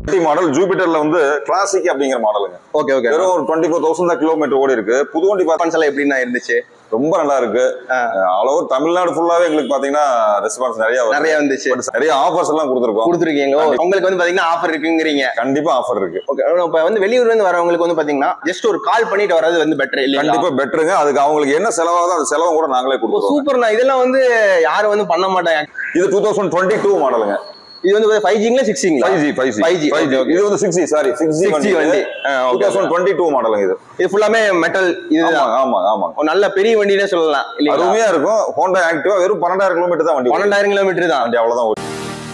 Model ஜூபிட்டர்ல வந்து classic அப்படிங்கிற மாடலுங்க ஓகே ஓகே வெறும் ஒரு டுவெண்ட்டி ஃபோர் தௌசண்ட் தான் கிலோமீட்டர் ஓடி இருக்கு புது வண்டி பார்த்தா ரெஸ்பான்ஸ் எல்லாம் எப்படின்னா இருந்துச்சு ரொம்ப நல்லா இருக்கு ஆல் ஓவர் தமிழ்நாடு ஃபுல்லாவே எங்களுக்கு பாத்தீங்கன்னா ரெஸ்பான்ஸ் நிறைய வருது. நிறைய வந்துச்சு But நிறைய ஆஃபர்ஸ் எல்லாம் கொடுத்துருக்கோம் கொடுத்துருக்கீங்க ஓ, உங்களுக்கு வந்து பாத்தீங்கன்னா ஆஃபர் இருக்குங்கிறீங்க கண்டிப்பா ஆஃபர் இருக்கு ஓகே இப்ப வந்து வெளியூர்ல இருந்து வரவங்களுக்கு வந்து பாத்தீங்கன்னா ஜஸ்ட் ஒரு கால் பண்ணிட்டு வர்றது வந்து பெட்டர் இல்லையா கண்டிப்பா பெட்டருங்க அதுக்கு அவங்களுக்கு என்ன செலவாகுதோ அந்த செலவும் கூட நாங்களே கொடுத்துருவோம் சூப்பர்ண்ணா இதெல்லாம் வந்து யாரும் வந்து பண்ண மாட்டாங்க இது டூ தௌசண்ட் டுவெண்ட்டி டூ மாடலுங்க இது வந்து ஃபைவ் ஜிங்களா சிக்ஸிங்களா five G five G 5G, five G okay, okay. இது வந்து six G sorry six G 6G வண்டி. ஆ, two okay, thousand twenty two மாடலுங்க இது இது ஃபுல்லாமே மெட்டல் இதுதான் ஆமா ஆமா ஆமா ஒரு நல்ல பெரிய வண்டினே சொல்லலாம் இல்லைங்களா அருமையா இருக்கும் ஹோண்டா ஆக்டிவா வெறும் பன்னெண்டாயிரம் கிலோமீட்டர் தான் வண்டி ஓடும். பன்னெண்டாயிரம் கிலோமீட்டர் தான் வண்டி அவ்வளவுதான் ஓடும்.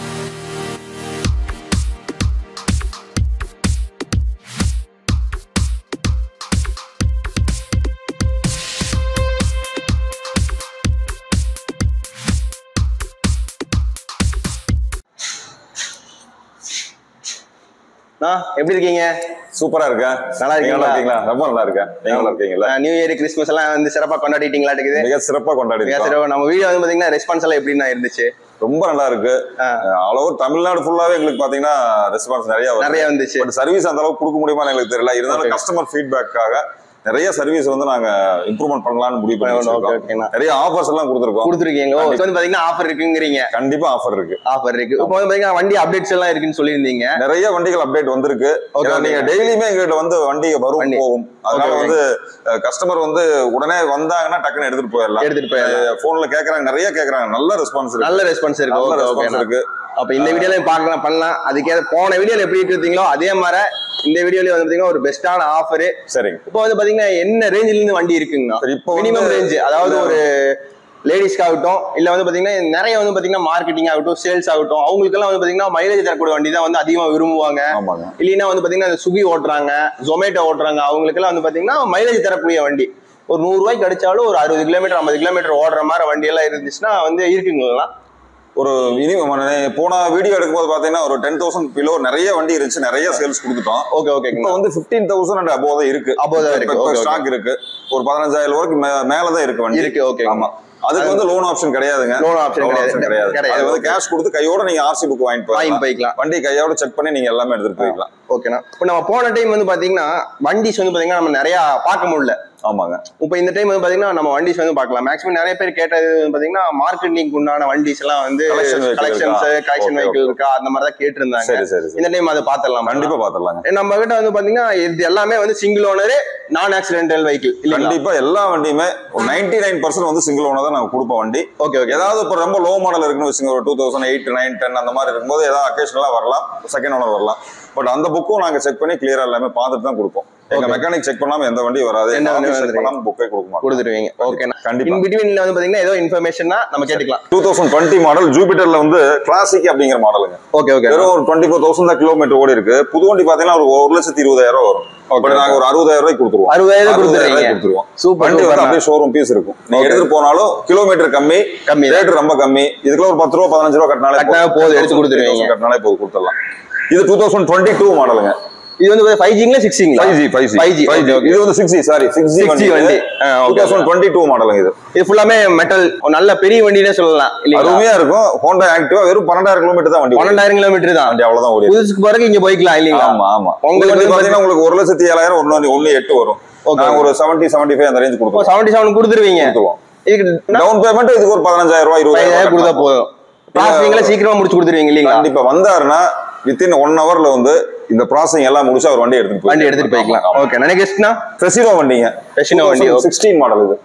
ஆ, எப்படி இருக்கீங்க சூப்பரா இருக்கேன் நல்லா நீங்க இருக்கீங்களா? இருக்கீங்களா ரொம்ப நல்லா இருக்கேன் நீங்க நல்லா இருக்கீங்களா நியூ இயர் கிறிஸ்மஸ் எல்லாம் வந்து சிறப்பா கொண்டாடிட்டீங்களா இருக்குது மிக சிறப்பா கொண்டாடி மிக இருக்கோம். சிறப்பா நம்ம வீடியோ வந்து பாத்தீங்கன்னா ரெஸ்பான்ஸ் எல்லாம் எப்படின்னா இருந்துச்சு ரொம்ப நல்லா இருக்கு ஆ. ஆல் ஓவர் தமிழ்நாடு ஃபுல்லாவே எங்களுக்கு பாத்தீங்கன்னா ரெஸ்பான்ஸ் நிறைய வருது நிறைய வந்துச்சு பட் சர்வீஸ் அந்த அளவுக்கு கொடுக்க முடியுமான்னு எங்களுக்கு தெரியல இருந்தாலும் Okay. கஸ்டமர் ஃபீட்பேக்காக நிறைய சர்வீஸ் வந்து நாங்க இம்ப்ரூவ்மெண்ட் பண்ணலாம்னு முடிவு பண்ணி ஓகே வச்சிருக்கோம் ஓகேண்ணா நிறைய ஆஃபர்ஸ் எல்லாம் கொடுத்துருக்கோம் கொடுத்துருக்கீங்க ஓ இது வந்து பாத்தீங்கன்னா ஆஃபர் இருக்குங்கிறீங்க கண்டிப்பா ஆஃபர் இருக்கு ஆஃபர் இருக்கு இப்போ வந்து பாத்தீங்கன்னா வண்டி அப்டேட்ஸ் எல்லாம் இருக்குன்னு சொல்லியிருந்தீங்க நிறைய வண்டிகள் அப்டேட் வந்திருக்கு Okay, ஏன்னா okay. நீங்க டெய்லியுமே எங்ககிட்ட வந்து வண்டி வரும் வண்டி. போகும் அதனால Okay, okay. வந்து கஸ்டமர் வந்து உடனே வந்தாங்கன்னா டக்குன்னு எடுத்துட்டு போயிடலாம் எடுத்துட்டு போயிடலாம் போன்ல கேக்குறாங்க நிறைய கேக்குறாங்க நல்ல ரெஸ்பான்ஸ் இருக்கு நல்ல ரெஸ்பான்ஸ் இருக்கு நல்ல ஓகே ரெஸ்பான்ஸ் ஓகே இருக்கு அப்ப இந்த வீடியோல பார்க்கலாம் பண்ணலாம் அதுக்கே போன வீடியோல எப்படி இருந்தீங்களோ அதே மாதிரி இந்த வீடியோலயும் வந்து பாத்தீங்கன்னா ஒரு பெஸ்டான ஆஃபர் சரிங்க இப்போ வந்து பாத்தீங்கன்னா என்ன ரேஞ்சில இருந்து வண்டி இருக்குங்கண்ணா சரி இப்போ மினிமம் வந்து- ரேஞ்ச் அதாவது ஒரு லேடிஸ்க்கு ஆகட்டும் இல்ல வந்து பாத்தீங்கன்னா நிறைய வந்து பாத்தீங்கன்னா மார்க்கெட்டிங் ஆகட்டும் சேல்ஸ் ஆகட்டும் அவங்களுக்கு எல்லாம் வந்து பாத்தீங்கன்னா மைலேஜ் தரக்கூடிய வண்டி தான் வந்து அதிகமா விரும்புவாங்க ஆமாங்க இல்லைன்னா வந்து பாத்தீங்கன்னா இந்த ஸ்விக்கி ஓட்டுறாங்க ஜொமேட்டோ ஓட்டுறாங்க அவங்களுக்கெல்லாம் வந்து பாத்தீங்கன்னா மைலேஜ் தரக்கூடிய வண்டி ஒரு நூறு ரூபாய்க்கு அடிச்சாலும் ஒரு அறுபது கிலோமீட்டர் ஐம்பது கிலோமீட்டர் ஓடுற மாதிரி வண்டி எல்லாம் இருந்துச்சுன்னா வந்து இருக்குங்களா ஒரு இனி போன வீடியோ எடுக்கும்போது பாத்தீங்கன்னா ஒரு டென் தௌசண்ட் பிலோ நிறைய வண்டி இருந்துச்சு நிறைய சேல்ஸ் கொடுத்துட்டோம் ஓகே ஓகே இப்போ வந்து பிப்டீன் தௌசண்ட் அண்ட் அபோவ் தான் இருக்கு Above தான் இருக்கு. Okay, okay. ஸ்டாக் இருக்கு ஒரு பதினஞ்சாயிரம் வரைக்கும் மே- மேலதான் இருக்கு வண்டி இருக்கு ஓகே ஆமா அதுக்கு வந்து லோன் ஆப்ஷன் கிடையாதுங்க லோன் ஆப்ஷன் Loan கிடையாது option கிடையாது கிடையாது அது வந்து கேஷ் கொடுத்து கையோட நீங்க ஆர்சி புக் வாங்கிட்டு வாங்கி போயிடலாம் போய்க்கலாம் வண்டி கையோட செக் பண்ணி நீங்க எல்லாமே எடுத்துட்டு போய்க்கலாம் ஓகேண்ணா இப்போ நம்ம போன டைம் வந்து பாத்தீங்கன்னா வண்டிஸ் வந்து பாத்தீங்கன்னா நம்ம நிறைய பார்க்க முடியல ஆமாங்க இப்போ இந்த டைம் வந்து பாத்தீங்கன்னா நம்ம வண்டிஸ் வந்து பார்க்கலாம் மேக்ஸிமம் நிறைய பேர் கேட்டது வந்து பாத்தீங்கன்னா மார்க்கெட்டிங் உண்டான வண்டிஸ் எல்லாம் வந்து Collection vehicle கலெக்ஷன்ஸ் இருக்கா? Collection Okay, vehicle okay. இருக்கா அந்த மாதிரி தான் கேட்டிருந்தாங்க சரி சரி சரி இந்த டைம் அதை பார்த்துடலாம் கண்டிப்பா பாத்துடலாங்க நம்ம கிட்ட வந்து பாத்தீங்கன்னா இது எல்லாமே வந்து single owner non accidental vehicle இல்லைங்களா கண்டிப்பா எல்லா வண்டியுமே நைன்டி நைன் பர்சன்ட் வந்து சிங்கிள் ஓனர் தான் நாங்க கொடுப்போம் வண்டி ஓகே ஓகே ஏதாவது இப்போ ரொம்ப லோ மாடல் இருக்குன்னு வச்சுங்க ஒரு two thousand eight nine ten அந்த மாதிரி இருக்கும்போது ஏதாவது அக்கேஷனலா வரலாம் செகண்ட் ஓனர் வரலாம் பட் அந்த புக்கும் நாங்க செக் பண்ணி கிளியரா எல்லாமே பார்த்துட்டு தான் கொடுப்போம் எங்க Okay. மெக்கானிக் செக் பண்ணாம எந்த வண்டியும் வராது எந்த எந்த வண்டியும் செக் வராது. பண்ணாம புக்கே கொடுக்க மாட்டோம் கொடுத்துருவீங்க ஓகேண்ணா கண்டிப்பா இன் பிட்வீன்ல வந்து பாத்தீங்கன்னா ஏதோ இன்ஃபர்மேஷன்னா நம்ம கேட்டுக்கலாம் டூ தௌசண்ட் டுவெண்ட்டி மாடல் ஜூபிட்டர்ல வந்து கிளாசிக் அப்படிங்கிற மாடலுங்க ஓகே ஓகே வெறும் ஒரு டுவெண்ட்டி ஃபோர் தௌசண்ட் தான் கிலோமீட்டர் ஓடி இருக்கு புது வண்டி பாத்தீங்கன்னா ஒரு ஒரு லட்சத்தி இருபதாயிரம் ரூபாய் வரும் Okay. பட் நாங்க ஒரு அறுபதாயிரம் ரூபாய்க்கு கொடுத்துருவோம் அறுபதாயிரம் அறுபதாயிரம் கொடுத்துருவீங்க கொடுத்துருவோம் சூப்பர் வண்டி வந்து சூப்பர் அப்படியே ஷோரூம் பீஸ் இருக்கும் நீங்க Okay. எடுத்துட்டு போனாலும் கிலோமீட்டர் கம்மி கம்மி தான். ரேட் ரொம்ப கம்மி இதுக்குள்ள ஒரு பத்து ரூபா பதினஞ்சு ரூபா கட்டினாலே கட்டினா போதும், எடுத்து கொடுத்துருவீங்க. கட்டினாலே போதும் கொடுத்துடலாம் இது டூ தௌசண்ட் டுவெண்ட்டி டூ மாடலுங்க இது வந்து ஃபைவ் ஜிங்களா சிக்ஸிங்களா five G five G 5G, five G okay, okay. இது வந்து six G sorry six G 6G வண்டி. ஆ, two okay, thousand twenty two மாடலுங்க இது இது ஃபுல்லாமே மெட்டல் நல்ல பெரிய வண்டினே சொல்லலாம் இல்லைங்களா அருமையா இருக்கும் ஹோண்டா ஆக்டிவா வெறும் பன்னெண்டாயிரம் கிலோமீட்டர் தான் வண்டி ஓடும். பன்னெண்டாயிரம் கிலோமீட்டர் தான் வண்டி அவ்வளவுதான் ஓடி புதுசுக்கு பிறகு இங்க போய்க்கலாம் இல்லைங்களா ஆமா ஆமா உங்களுக்கு உங்களுக்கு வந்து பாத்தீங்கன்னா உங்களுக்கு ஒரு லட்சத்தி ஏழாயிரம் ஒன்னு ஒன்னு எட்டு வரும் Okay. நாங்க ஒரு செவன்டி செவன்டி ஃபைவ் அந்த ரேஞ்ச் இப்போ கொடுப்போம் செவன்டி செவன் கொடுத்துருவீங்க கொடுத்துருவோம் இதுக்கு டவுன் பேமெண்ட் இதுக்கு ஒரு பதினஞ்சாயிரம் ரூபாய் பதினஞ்சாயிரம் கொடுத்தா இருபதாயிரம் போதும் ப்ராசஸிங்ல சீக்கிரமா முடிச்சு கொடுத்துருவீங்க இல்லைங்களா கண்டிப்பா வந்தாருன்னா வித்தின் ஒன் ஹவர்ல வந்து இந்த ப்ராசஸிங் எல்லாம் முடிச்சு அவர் வண்டி எடுத்துட்டு வண்டி எடுத்துட்டு போய்க்கலாம் ஓகே நெக்ஸ்ட்னா ஃபெசினோ வண்டிங்க Fesino வண்டி, okay. சிக்ஸ்டீன் மாடல் இது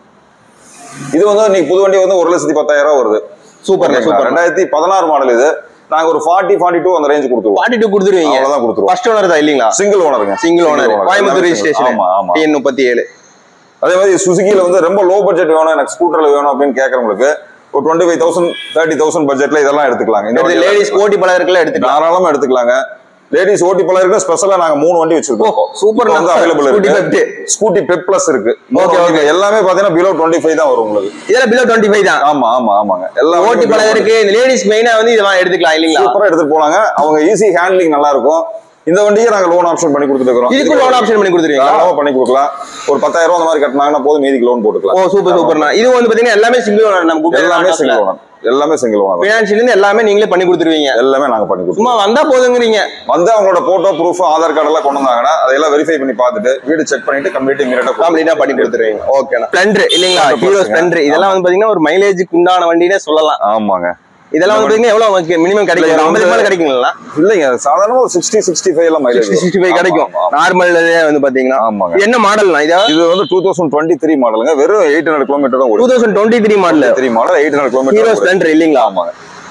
இது வந்து இன்னைக்கு புது வண்டி வந்து ஒரு லட்சத்தி பத்தாயிரம் ரூபாய் வருது சூப்பர் ஓகேங்களா? சூப்பர் ரெண்டாயிரத்தி பதினாறு மாடல் இது நாங்க ஒரு ஃபார்ட்டி ஃபார்ட்டி டூ அந்த ரேஞ்ச் கொடுத்துருவோம் ஃபார்ட்டி டூ கொடுத்துருவீங்க அவ்வளவுதான் கொடுத்துருவோம் ஃபர்ஸ்ட் ஓனர் தான் இல்லைங்களா சிங்கிள் ஓனருங்க சிங்கிள் ஓனர் கோயம்புத்தூர் எல்லாமே ரெஜிஸ்ட்ரேஷன் ஆமா ஆமா டிஎன் முப்பத்தி ஏழு அதே மாதிரி சுசுகில வந்து ரொம்ப லோ பட்ஜெட் வேணும் எனக்கு ஸ்கூட்டர்ல வேணும் அப்படின்னு கேட்கறவங்களுக்கு ஒரு twenty five thousand thirty thousand பட்ஜெட்ல இதெல்லாம் எடுத்துக்கலாங்க இந்த வண்டி லேடிஸ் கோட்டி பலருக்குலாம் எடுத்துக்கலாம் தாராளமா எடுத்துக்கலாங்க லேடிஸ் ஓட்டி பழகிருக்கு ஸ்பெஷலா நாங்க மூணு வண்டி வச்சிருக்கோம் ஓ, super இப்ப வந்து நல்லா. அவைலபிள் Scooty இருக்கு Pep. ஸ்கூட்டி பெப் பிளஸ் இருக்கு Okay, okay. எல்லாமே பாத்தீங்கன்னா பிலோ டுவெண்ட்டி ஃபைவ் தான் வரும் உங்களுக்கு இதெல்லாம் பிலோ டுவெண்ட்டி ஃபைவ் தான் ஆமா ஆமா ஆமாங்க எல்லா ஓட்டி பழகருக்கு இந்த லேடிஸ் மெயினா வந்து இதெல்லாம் எடுத்துக்கலாம் இல்லைங்களா சூப்பரா எடுத்துட்டு போலாங்க அவங்க ஈஸி ஹேண்ட்லிங் நல்லா இருக்கும் இந்த வண்டியை நாங்க லோன் ஆப்ஷன் பண்ணி கொடுத்துட்டு இருக்கிறோம் இதுக்கும் லோன் ஆப்ஷன் பண்ணி கொடுத்துருவீங்களா தாராளமா பண்ணி கொடுக்கலாம் ஒரு பத்தாயிரம் ரூபாய் அந்த மாதிரி கட்டினாங்கன்னா போதும் மீதிக்கு லோன் போட்டுக்கலாம் ஓ சூப்பர் சூப்பர்ண்ணா இது வந்து பாத்தீங்கன்னா எல்லாமே சிங்கிள் ஓனர் நம்ம எல்லாமே single owner. எல்லாமே சிங்கிள் ஓனர் பினான்சியல் இருந்து எல்லாமே நீங்களே பண்ணி கொடுத்துருவீங்க எல்லாமே நாங்க பண்ணி கொடுத்துருவோம் சும்மா வந்தா போதுங்கிறீங்க வந்து அவங்களோட போட்டோ ப்ரூஃப் ஆதார் கார்டு எல்லாம் கொண்டு வந்தாங்கன்னா அதெல்லாம் வெரிஃபை பண்ணி பார்த்துட்டு வீடு செக் பண்ணிட்டு கம்ப்ளீட் இமீடியட்டா கம்ப்ளீட்டா பண்ணி கொடுத்துருவீங்க ஓகேண்ணா ஸ்ப்ளெண்டர் இல்லைங்களா Splendor ஹீரோ பாத்துங்க. ஸ்ப்ளெண்டர் இதெல்லாம் வந்து பாத்தீங்கன்னா ஒரு மைலேஜுக்கு உண்டான வண்டினே சொல்லலாம் ஆமாங்க இதெல்லாம் வந்து பாத்தீங்கன்னா எவ்வளவு மினிமம் கிடைக்கும் இல்ல, ஒரு ஐம்பது வந்து- மேல கிடைக்குங்களா இல்லைங்க சாதாரண ஒரு சிக்ஸ்டி சிக்ஸ்டி ஃபைவ் எல்லாம் மைலேஜ் சிக்ஸ்டி ஃபைவ் கிடைக்கும் நார்மல் வந்து பாத்தீங்கன்னா ஆமாங்க இது என்ன மாடல்னா இதா இது வந்து டூ தௌசண்ட் டுவெண்ட்டி த்ரீ மாடலுங்க வெறும் எயிட் ஹண்ட்ரட் கிலோமீட்டர் தான் டூ ஓடி thousand twenty three model three model eight hundred Hero kilometre Splendor இல்லைங்களா ஆமாங்க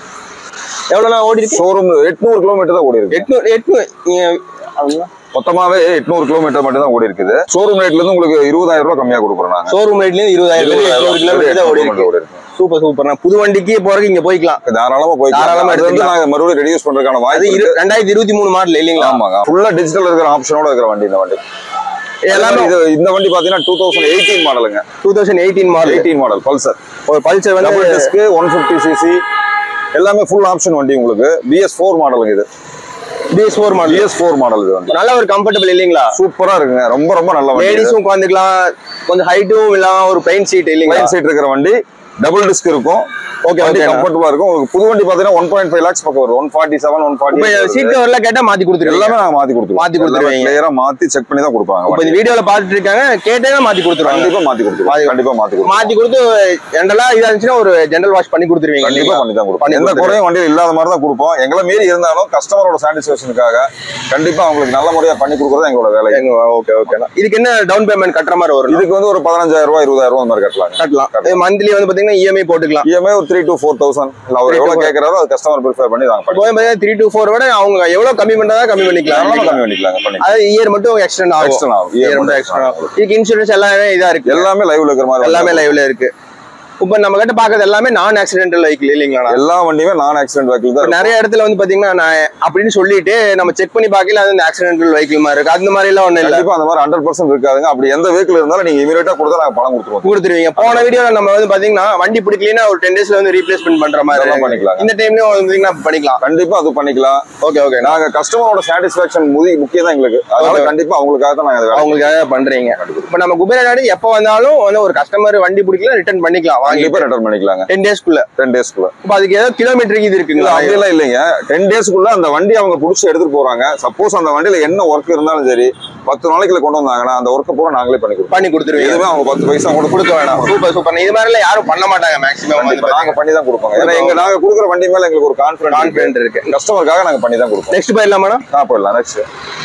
எவ்வளவு ஓடி இருக்கு ஷோரூம் எட்நூறு கிலோமீட்டர் தான் ஓடி இருக்கு எட்நூறு எட்நூறு நீங்க அப்படிங்களா? மொத்தமாவே எட்நூறு கிலோமீட்டர் மட்டும் தான் ஓடி இருக்குது ஷோரூம் ரேட்ல இருந்து உங்களுக்கு இருபதாயிரம் ரூபாய் கம்மியா கொடுக்குறோம் நாங்க ஷோரூம் ரேட்ல இருந்து இருபதாயிரம் எட்நூறு கிலோமீட்டர் தான் ஓடி இருக்கு ஓடி இருக்கு சூப்பர் சூப்பர்ண்ணா புது வண்டிக்கு போறதுக்கு இங்க போய்க்கலாம் தாராளமா போய் தாராளமா அது வந்து எடுத்துக்கலாம். நாங்க மறுபடியும் ரெடியூஸ் பண்றதுக்கான அது வாய்ப்பு இரு- இருக்கு. ரெண்டாயிரத்தி இருபத்தி மூணு மாடல் இல்லைங்களா ஆமாங்க ஃபுல்லா டிஜிட்டல் இருக்கிற ஆப்ஷனோட இருக்கிற வண்டி இந்த வண்டி எல்லாமே இது இந்த வண்டி பாத்தீங்கன்னா டூ தௌசண்ட் எயிட்டீன் மாடலுங்க two thousand eighteen model eighteen model Pulsar ஒரு பல்சர் வந்து double disc one fifty CC எல்லாமே ஃபுல் ஆப்ஷன் வண்டி உங்களுக்கு பிஎஸ் ஃபோர் மாடலுங்க இது BS four model BS four model இது வண்டி நல்ல ஒரு கம்ஃபர்டபிள் இல்லைங்களா சூப்பரா இருக்குங்க ரொம்ப ரொம்ப நல்ல வண்டி இது. லேடிஸும் உட்காந்துக்கலாம் கொஞ்சம் ஹைட்டும் இல்லாம ஒரு பெயின் சீட் இல்லைங்களா லைன் சீட் இருக்கிற வண்டி டபுள் டிஸ்க் இருக்கும் ஓகே வண்டி ஓகே கம்ஃபர்டபுளா இருக்கும் உங்களுக்கு புது வண்டி பாத்தீங்கன்னா ஒன் பாயிண்ட் ஃபைவ் லேக்ஸ் பக்கம் வரும் ஒன் ஃபார்ட்டி செவன் ஒன் இப்ப ஃபார்ட்டி சீட் கவர்ல கேட்டா மாத்தி கொடுத்துருவீங்க எல்லாமே நாங்க மாத்தி கொடுத்துருவோம் மாத்தி கொடுத்துருவீங்க. கிளியரா மாத்தி செக் பண்ணி தான் கொடுப்பாங்க இப்ப வண்டி. இந்த வீடியோல பாத்துட்டு இருக்காங்க கேட்டேன்னா மாத்தி கொடுத்துருவாங்க கண்டிப்பா மாத்தி கொடுத்துருவோம் மாத்தி- கண்டிப்பா மாத்தி கொடுத்துருவோம் மாத்தி கொடுத்து ஜென்ரலா இதா இருந்துச்சுன்னா ஒரு ஜெனரல் வாஷ் பண்ணி கொடுத்துருவீங்க கண்டிப்பா இல்லைங்களா? பண்ணி தான் கொடுப்போம் பண்ணி எந்த கொடுத்துருவீங்க. குறையும் வண்டியில் இல்லாத மாதிரி தான் கொடுப்போம் எங்களை மீறி இருந்தாலும் கஸ்டமரோட சாட்டிஸ்பேக்ஷனுக்காக கண்டிப்பா அவங்களுக்கு நல்ல முறையா பண்ணி கொடுக்கறது எங்களோட வேலை எங்க ஓகே ஓகேண்ணா இதுக்கு என்ன டவுன் பேமெண்ட் கட்டுற மாதிரி வரும் இதுக்கு வந்து ஒரு பதினஞ்சாயிரம் ரூபாய் இருபதாயிரம் ரூபாய் அந்த மாதிரி கட்டலாங்க கட்டலாம் மந்த்லி வந்து பாத்தீங்கன்னா இஎம்ஐ போட்டுக்கலாம் இஎம்ஐ ஒரு த்ரீ டு ஃபோர் தௌசண்ட் இல்ல அவர் 3 to எவ்வளவு 4. கேட்கறாரோ அது கஸ்டமர் ப்ரிஃபர் பண்ணி நாங்க பண்ணி போய் பாத்தீங்கன்னா த்ரீ டு ஃபோர் விட அவங்க எவ்வளவு கம்மி பண்றதா கம்மி தாராளமா பண்ணிக்கலாம் கம்மி பண்ணிக்கலாங்க பண்ணி அது இயர் மட்டும் எக்ஸ்டெண்ட் ஆகும் எக்ஸ்ட்ரா ஆகும் இயர் EMI மட்டும் மட்டும் எக்ஸ்ட்ரா extra ஆகும் ஆகும். இதுக்கு இன்சூரன்ஸ் எல்லாமே இதா இருக்கு எல்லாமே லைவ்ல இருக்கிற மாதிரி எல்லாமே லைவ்ல இருக்கு இப்ப நம்ம கிட்ட பாக்குறது எல்லாமே நான் ஆக்சிடென்டல் வெஹிக்கிள் இல்லைங்களா எல்லா வண்டியுமே நான் ஆக்சிடென்ட் வெஹிக்கிள் தான் இப்ப இருக்கும். நிறைய இடத்துல வந்து பாத்தீங்கன்னா நான் அப்படின்னு சொல்லிட்டு நம்ம செக் பண்ணி பார்க்கல அது ஆக்சிடென்டல் வெஹிக்கிள் மாதிரி இருக்கு அந்த மாதிரி எல்லாம் ஒண்ணு இல்ல கண்டிப்பா அந்த மாதிரி ஹண்ட்ரட் பர்சன்ட் இருக்காதுங்க அப்படி எந்த வெஹிக்கிள் இருந்தாலும் நீங்க இமீடியட்டா கொடுத்தா நாங்க பணம் கொடுத்துருவோம் கொடுத்துருவீங்க போன வீடியோல நம்ம வந்து பாத்தீங்கன்னா வண்டி பிடிக்கலன்னா ஒரு டென் டேஸ்ல வந்து ரீப்ளேஸ்மெண்ட் பண்ற மாதிரி அதெல்லாம் இருக்கு. பண்ணிக்கலாம். இந்த டைம்லயும் வந்து பண்ணிக்கலாம் கண்டிப்பா அது பண்ணிக்கலாம் ஓகே ஓகே நாங்க கஸ்டமரோட சாட்டிஸ்பாக்சன் முதி முக்கியம் தான் எங்களுக்கு அதனால Okay. கண்டிப்பா அவங்களுக்காக தான் நாங்க இதை வேலை அவங்களுக்காக பண்றீங்க இப்ப நம்ம குபேர நாடு எப்ப வந்தாலும் வந்து ஒரு கஸ்டமர் வண்டி பிடிக்கல ரிட்டர்ன் பண்ணிக்கலாம் வாங்கி கண்டிப்பா ரிட்டர்ன் பண்ணிக்கலாங்க டென் டேஸ்க்குள்ள டென் டேஸ்க்குள்ள இப்ப அதுக்கு ஏதோ கிலோமீட்டருக்கு இது இல்ல இருக்குங்களா அப்படியெல்லாம் இல்லைங்க டென் டேஸ்க்குள்ள அந்த வண்டி அவங்க புடிச்சு எடுத்துட்டு போறாங்க சப்போஸ் அந்த வண்டியில என்ன ஒர்க் இருந்தாலும் சரி பத்து நாளைக்குள்ள கொண்டு வந்தாங்கன்னா அந்த ஒர்க்கை பூரா நாங்களே பண்ணி கொடுப்போம் பண்ணி கொடுத்துருவீங்க எதுவுமே அவங்க பத்து பைசா கூட கொடுக்க வேணாம் சூப்பர் சூப்பர் இது மாதிரி எல்லாம் யாரும் பண்ண மாட்டாங்க மேக்ஸிமம் வந்து கண்டிப்பா நாங்க பண்ணி தான் கொடுப்போம் ஏன்னா எங்க நாங்க கொடுக்குற வண்டி மேல எங்களுக்கு ஒரு கான்பிடன்ஸ் கான்பிடன்ட் இருக்கு கஸ்டமருக்காக நாங்க பண்ணி தான் கொடுப்போம் நெக்ஸ்ட் போயிடலாமா ஆ போயிடலாம் நெக்ஸ்ட்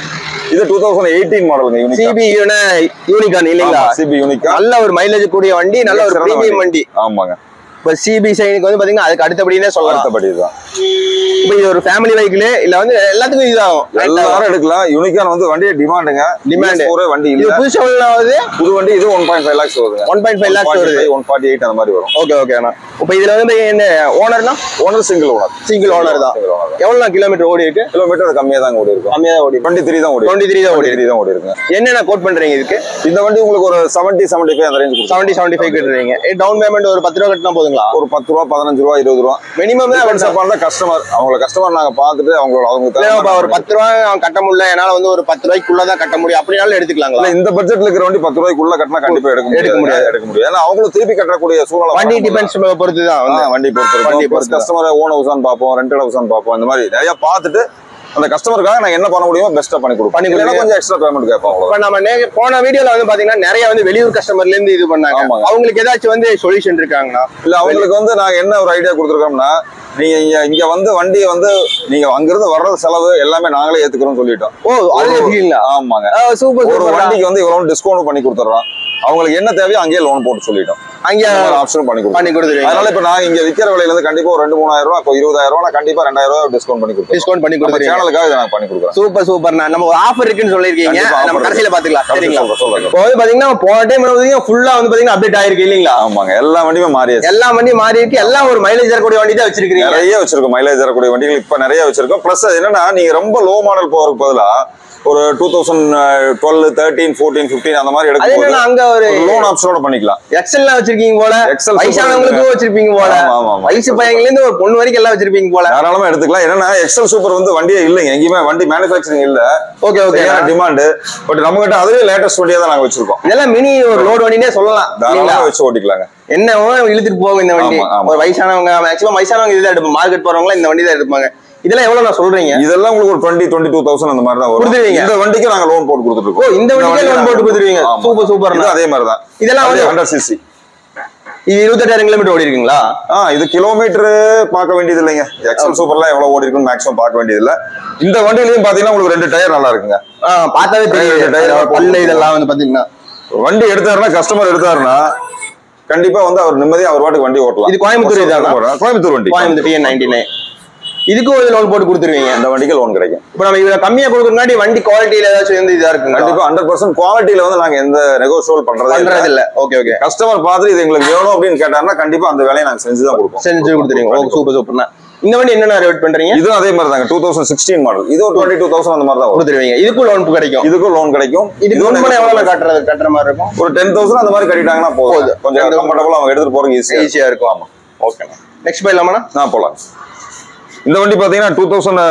இது டூ தௌசண்ட் எயிட்டீன் மாடலுங்க யூனிக் சிபி யூனிகான் இல்லைங்களா சிபி யூனிக்கா நல்ல ஒரு மைலேஜ் கூடிய வண்டி நல்ல ஒரு பிரீமியம் வண்டி ஆமாங்க இப்ப சிபி சைனுக்கு வந்து பாத்தீங்கன்னா அதுக்கு அடுத்தபடினே சொல்லலாம் அடுத்தபடி தான் இப்ப இது ஒரு ஃபேமிலி வெஹிக்கிள் இல்ல வந்து எல்லாத்துக்கும் இதாகும் எல்லாரும் எடுக்கலாம் யூனிக்கான் வந்து வண்டியை டிமாண்டுங்க Demand. ஒரே வண்டி இது இல்ல புதுசா ஆகுது புது வண்டி இது ஒன் பாயிண்ட் ஃபைவ் லேக்ஸ் வருதுங்க ஒன் பாயிண்ட் ஃபைவ் லேக்ஸ் வருது ஒன் ஃபார்ட்டி எயிட் அந்த மாதிரி வரும் ஓகே ஓகே அண்ணா இப்ப இதுல வந்து என்ன ஓனர்னா owner single owner single owner தான் சிங்கிள் ஓனர் எவ்வளவு கிலோமீட்டர் ஓடி இருக்கு கிலோமீட்டர் கம்மியா தான் ஓடி இருக்கும் கம்மியா தான் ஓடி டுவெண்ட்டி த்ரீ தான் ஓடி டுவெண்ட்டி த்ரீ தான் ஓடி டுவெண்ட்டி த்ரீ தான் ஓடி இருக்குங்க என்னென்ன கோட் பண்றீங்க இதுக்கு இந்த வண்டி உங்களுக்கு ஒரு செவன்ட்டி செவன்ட்டி ஃபைவ் அந்த ரேஞ்ச் செவன்டி செவன்டி ஃபைவ் கட்டுறீங்க டவுன் பேமெண்ட் ஒரு பத்து ரூபா கட்டினா போதுங்களா ஒரு பத்து ரூபா பதினஞ்சு ரூபா இருபது ரூபா மினிமம் தான் டிபெண்ட்ஸ் அப்பான் கஸ்டமர் அவங்கள கஸ்டமர் நாங்க பார்த்துட்டு அவங்களோட அவங்க இல்ல, இப்ப ஒரு பத்து ரூபா அவன் கட்ட முடியல என்னால வந்து ஒரு பத்து ரூபாய்க்குள்ள தான் கட்ட முடியும் அப்படினாலும் எடுத்துக்கலாங்களா இல்ல இந்த பட்ஜெட்ல இருக்கிற வண்டி பத்து ரூபாய்க்குள்ள கட்டினா கண்டிப்பா எடுக்க எடுக்க முடியாது முடியாது. எடுக்க முடியாது ஏன்னா அவங்களும் திருப்பி கட்டக்கூடிய சூழ்நிலை வண்டி வரணும். டிபெண்ட்ஸ் பொறுத்து தான் ஆ, வந்து வண்டி பொறுத்து வண்டி இருக்கும் பொறுத்து தான். கஸ்டமர் ஓன் ஹவுஸான்னு பார்ப்போம் ரெண்டட் ஹவுஸான்னு பார்ப்போம் இந்த மாதிரி நிறைய பார்த்துட்டு அந்த கஸ்டமருக்காக நான் என்ன பண்ண முடியுமோ பெஸ்ட்டா பண்ணி கொடுப்போம் பண்ணி இல்லைன்னா கொடுங்க. கொஞ்சம் எக்ஸ்ட்ரா பேமெண்ட் கேட்போம் அவ்வளவுதான். இப்ப நம்ம நே- போன வீடியோல வந்து பாத்தீங்கன்னா நிறைய வந்து வெளியூர் கஸ்டமர்ல இருந்து இது பண்ணாங்க ஆமாங்க. அவங்களுக்கு ஏதாச்சும் வந்து சொல்யூஷன் இருக்காங்கண்ணா இல்ல அவங்களுக்கு வந்து நாங்க என்ன ஒரு ஐடியா கொடுத்துருக்கோம்னா நீங்க இங்க இங்க வந்து வண்டி வந்து நீங்க அங்கிருந்து வர்றது செலவு எல்லாமே நாங்களே ஏத்துக்கிறோம் சொல்லிட்டோம் ஓ அது ஒரு- எடுத்துக்கீங்களா ஆமாங்க சூப்பர் ஒரு சூப்பர் வண்டிக்கு வந்து இவ்வளவு டிஸ்கவுண்ட் பண்ணி கொடுத்துறோம் அவங்களுக்கு என்ன தேவையோ அங்கேயே லோன் போட்டு சொல்லிட்டோம் அங்க ஆப்ஷன் பண்ணி கொடுத்தோம் பண்ணி கொடுத்துருவீங்க அதனால இப்ப நாங்க இங்க விக்கிற விலையில இருந்து கண்டிப்பா ஒரு ரெண்டு மூணாயிரம் ரூபாய் இப்போ இருபதாயிரம் ரூபாய் நான் கண்டிப்பா ரெண்டாயிரம் ரூபாய் டிஸ்கவுண்ட் பண்ணி கொடுத்தோம் டிஸ்கவுண்ட் பண்ணி நம்ம கொடுத்துருவீங்க சேனலுக்காக இதை நாங்க பண்ணி கொடுக்குறோம் சூப்பர் சூப்பர்ண்ணா நம்ம ஒரு ஆஃபர் இருக்குன்னு சொல்லிருக்கீங்க கண்டிப்பா நம்ம offer கடைசியில பாத்துக்கலாம் கடைசியில சரிங்களா சொல்றேன், சொல்றேன். இப்போ வந்து பாத்தீங்கன்னா போன டைம் வந்து ஃபுல்லா வந்து பாத்தீங்கன்னா அப்டேட் ஆயிருக்கு இல்லீங்களா ஆமாங்க எல்லா வண்டியுமே மாறியாச்சு எல்லா வண்டி மாறி இருக்கு எல்லாம் ஒரு மைலேஜ் தரக்கூடிய வண்டி தான் வச்சிருக்கீங்க நிறைய வச்சிருக்கோம் மைலேஜ் தரக்கூடிய வண்டிகள் இப்ப நிறைய வச்சிருக்கோம் பிளஸ் என்னன்னா நீங்க ரொம்ப லோ மாடல் போறதுக்கு பதிலா ஒரு two thousand twelve thirteen fourteen fifteen அந்த மாதிரி அது எடுக்கும்போது என்னன்னா அங்க ஒரு லோன் ஆப்ஷனோட பண்ணிக்கலாம் எக்ஸல்லாம் வச்சிருக்கீங்க போல Excel வயசானவங்களுக்கும் super. வச்சிருப்பீங்க போல ஆமா, ஆமா, ஆமா. வயசு பையன்ல இருந்து ஒரு பொண்ணு வரைக்கும் எல்லாம் வச்சிருப்பீங்க போல தாராளமா எடுத்துக்கலாம் என்னன்னா எக்ஸல் சூப்பர் வந்து வண்டியே இல்லைங்க எங்கேயுமே வண்டி மேனுஃபேக்சரிங் இல்ல ஓகே ஓகே டிமாண்ட் பட் நம்ம கிட்ட அதுவே லேட்டஸ்ட் வண்டியா தான் நாங்க வச்சிருக்கோம் இதெல்லாம் மினி ஒரு லோடு வண்டினே சொல்லலாம் இல்லைங்களா தாராளமா வச்சு ஓட்டிக்கலாங்க என்ன இழுத்துட்டு போகும் இந்த வண்டி ஆமா, ஆமா. ஒரு வயசானவங்க மேக்ஸிமம் வயசானவங்க இதுதான் எடுப்பாங்க மார்க்கெட் போறவங்க இந்த வண்டி தான் எடுப்பாங்க இதெல்லாம் எவ்வளவு நான் சொல்றீங்க இதெல்லாம் உங்களுக்கு ஒரு டுவெண்ட்டி டுவெண்ட்டி டூ தௌசண்ட் அந்த மாதிரி தான் வரும் கொடுத்துருவீங்க. இந்த வண்டிக்கு நாங்க லோன் போட்டு கொடுத்துட்டு ஓ இருக்கோம் இந்த வண்டிக்கே வண்டிக்கு லோன் போட்டு நாங்க- கொடுத்துருவீங்க ஆமா. சூப்பர் சூப்பர் இது அதே மாதிரி தான் இதெல்லாம் வந்து ஹண்ட்ரட் சிசி இது இருபத்தெட்டாயிரம் கிலோமீட்டர் ஓடி இருக்குங்களா ஆ இது கிலோமீட்டர் பார்க்க வேண்டியது இல்லைங்க எக்ஸல் சூப்பர்லாம் எவ்வளவு ஓடி இருக்குன்னு மேக்ஸிமம் பார்க்க வேண்டியது இல்ல இந்த வண்டியிலயும் பாத்தீங்கன்னா உங்களுக்கு ரெண்டு டயர் நல்லா இருக்குங்க ஆ, பார்த்தாவே தெரியுது டயர், டயர் பல்லு இதெல்லாம் வந்து பாத்தீங்கன்னா வண்டி எடுத்தாருன்னா கஸ்டமர் எடுத்தாருன்னா கண்டிப்பா வந்து அவர் நிம்மதியா அவர் பாட்டுக்கு வண்டி ஓட்டலாம் இது கோயம்புத்தூர் இதானா? கோயம்புத்தூர் வண்டி கோயம்புத்தூர் டிஎன் நைன்டி நைன் இதுக்கும் ஒரு லோன் போட்டு கொடுத்துருவீங்க இந்த வண்டிக்கு லோன் கிடைக்கும் இப்போ நம்ம இவ்வளவு கம்மியா கொடுக்கறதுனாடி வண்டி குவாலிட்டியில ஏதாச்சும் வந்து இதா இருக்குங்களா கண்டிப்பா ஹண்ட்ரட் பர்சன்ட் குவாலிட்டியில வந்து நாங்க எந்த நெகோசியபிள் பண்றதே பண்றது இல்ல இல்ல ஓகே ஓகே கஸ்டமர் பார்த்து இது எங்களுக்கு வேணும் அப்படின்னு கேட்டாருன்னா கண்டிப்பா அந்த வேலையை நாங்க செஞ்சு தான் கொடுப்போம் செஞ்சு கொடுத்துருவீங்க ஓ சூப்பர் சூப்பர்னா இந்த வண்டி என்னென்ன ரேட் பண்றீங்க இதுவும் அதே மாதிரி தாங்க டூ தௌசண்ட் சிக்ஸ்டீன் மாடல் இது ஒரு டுவெண்ட்டி டூ தௌசண்ட் அந்த மாதிரி தான் வரும் கொடுத்துருவீங்க இதுக்கும் லோன் கிடைக்கும் இதுக்கும் லோன் கிடைக்கும் இதுக்கு இதுவும் லோன் பண்ண எவ்வளவு negotiable. கட்டுறது கட்டுற மாதிரி இருக்கும் ஒரு டென் தௌசண்ட் அந்த மாதிரி கட்டிட்டாங்கன்னா போதும் போதும். கொஞ்சம் 10,000 கம்ஃபர்டபுளா அவங்க எடுத்துட்டு போறதுக்கு ஈஸியா ஈஸியா இருக்கும் ஆமா ஓகேண்ணா நெக்ஸ்ட் போயிடலாமாண்ணா நான் போலாம் இந்த வண்டி பாத்தீங்கன்னா டூ தௌசண்ட்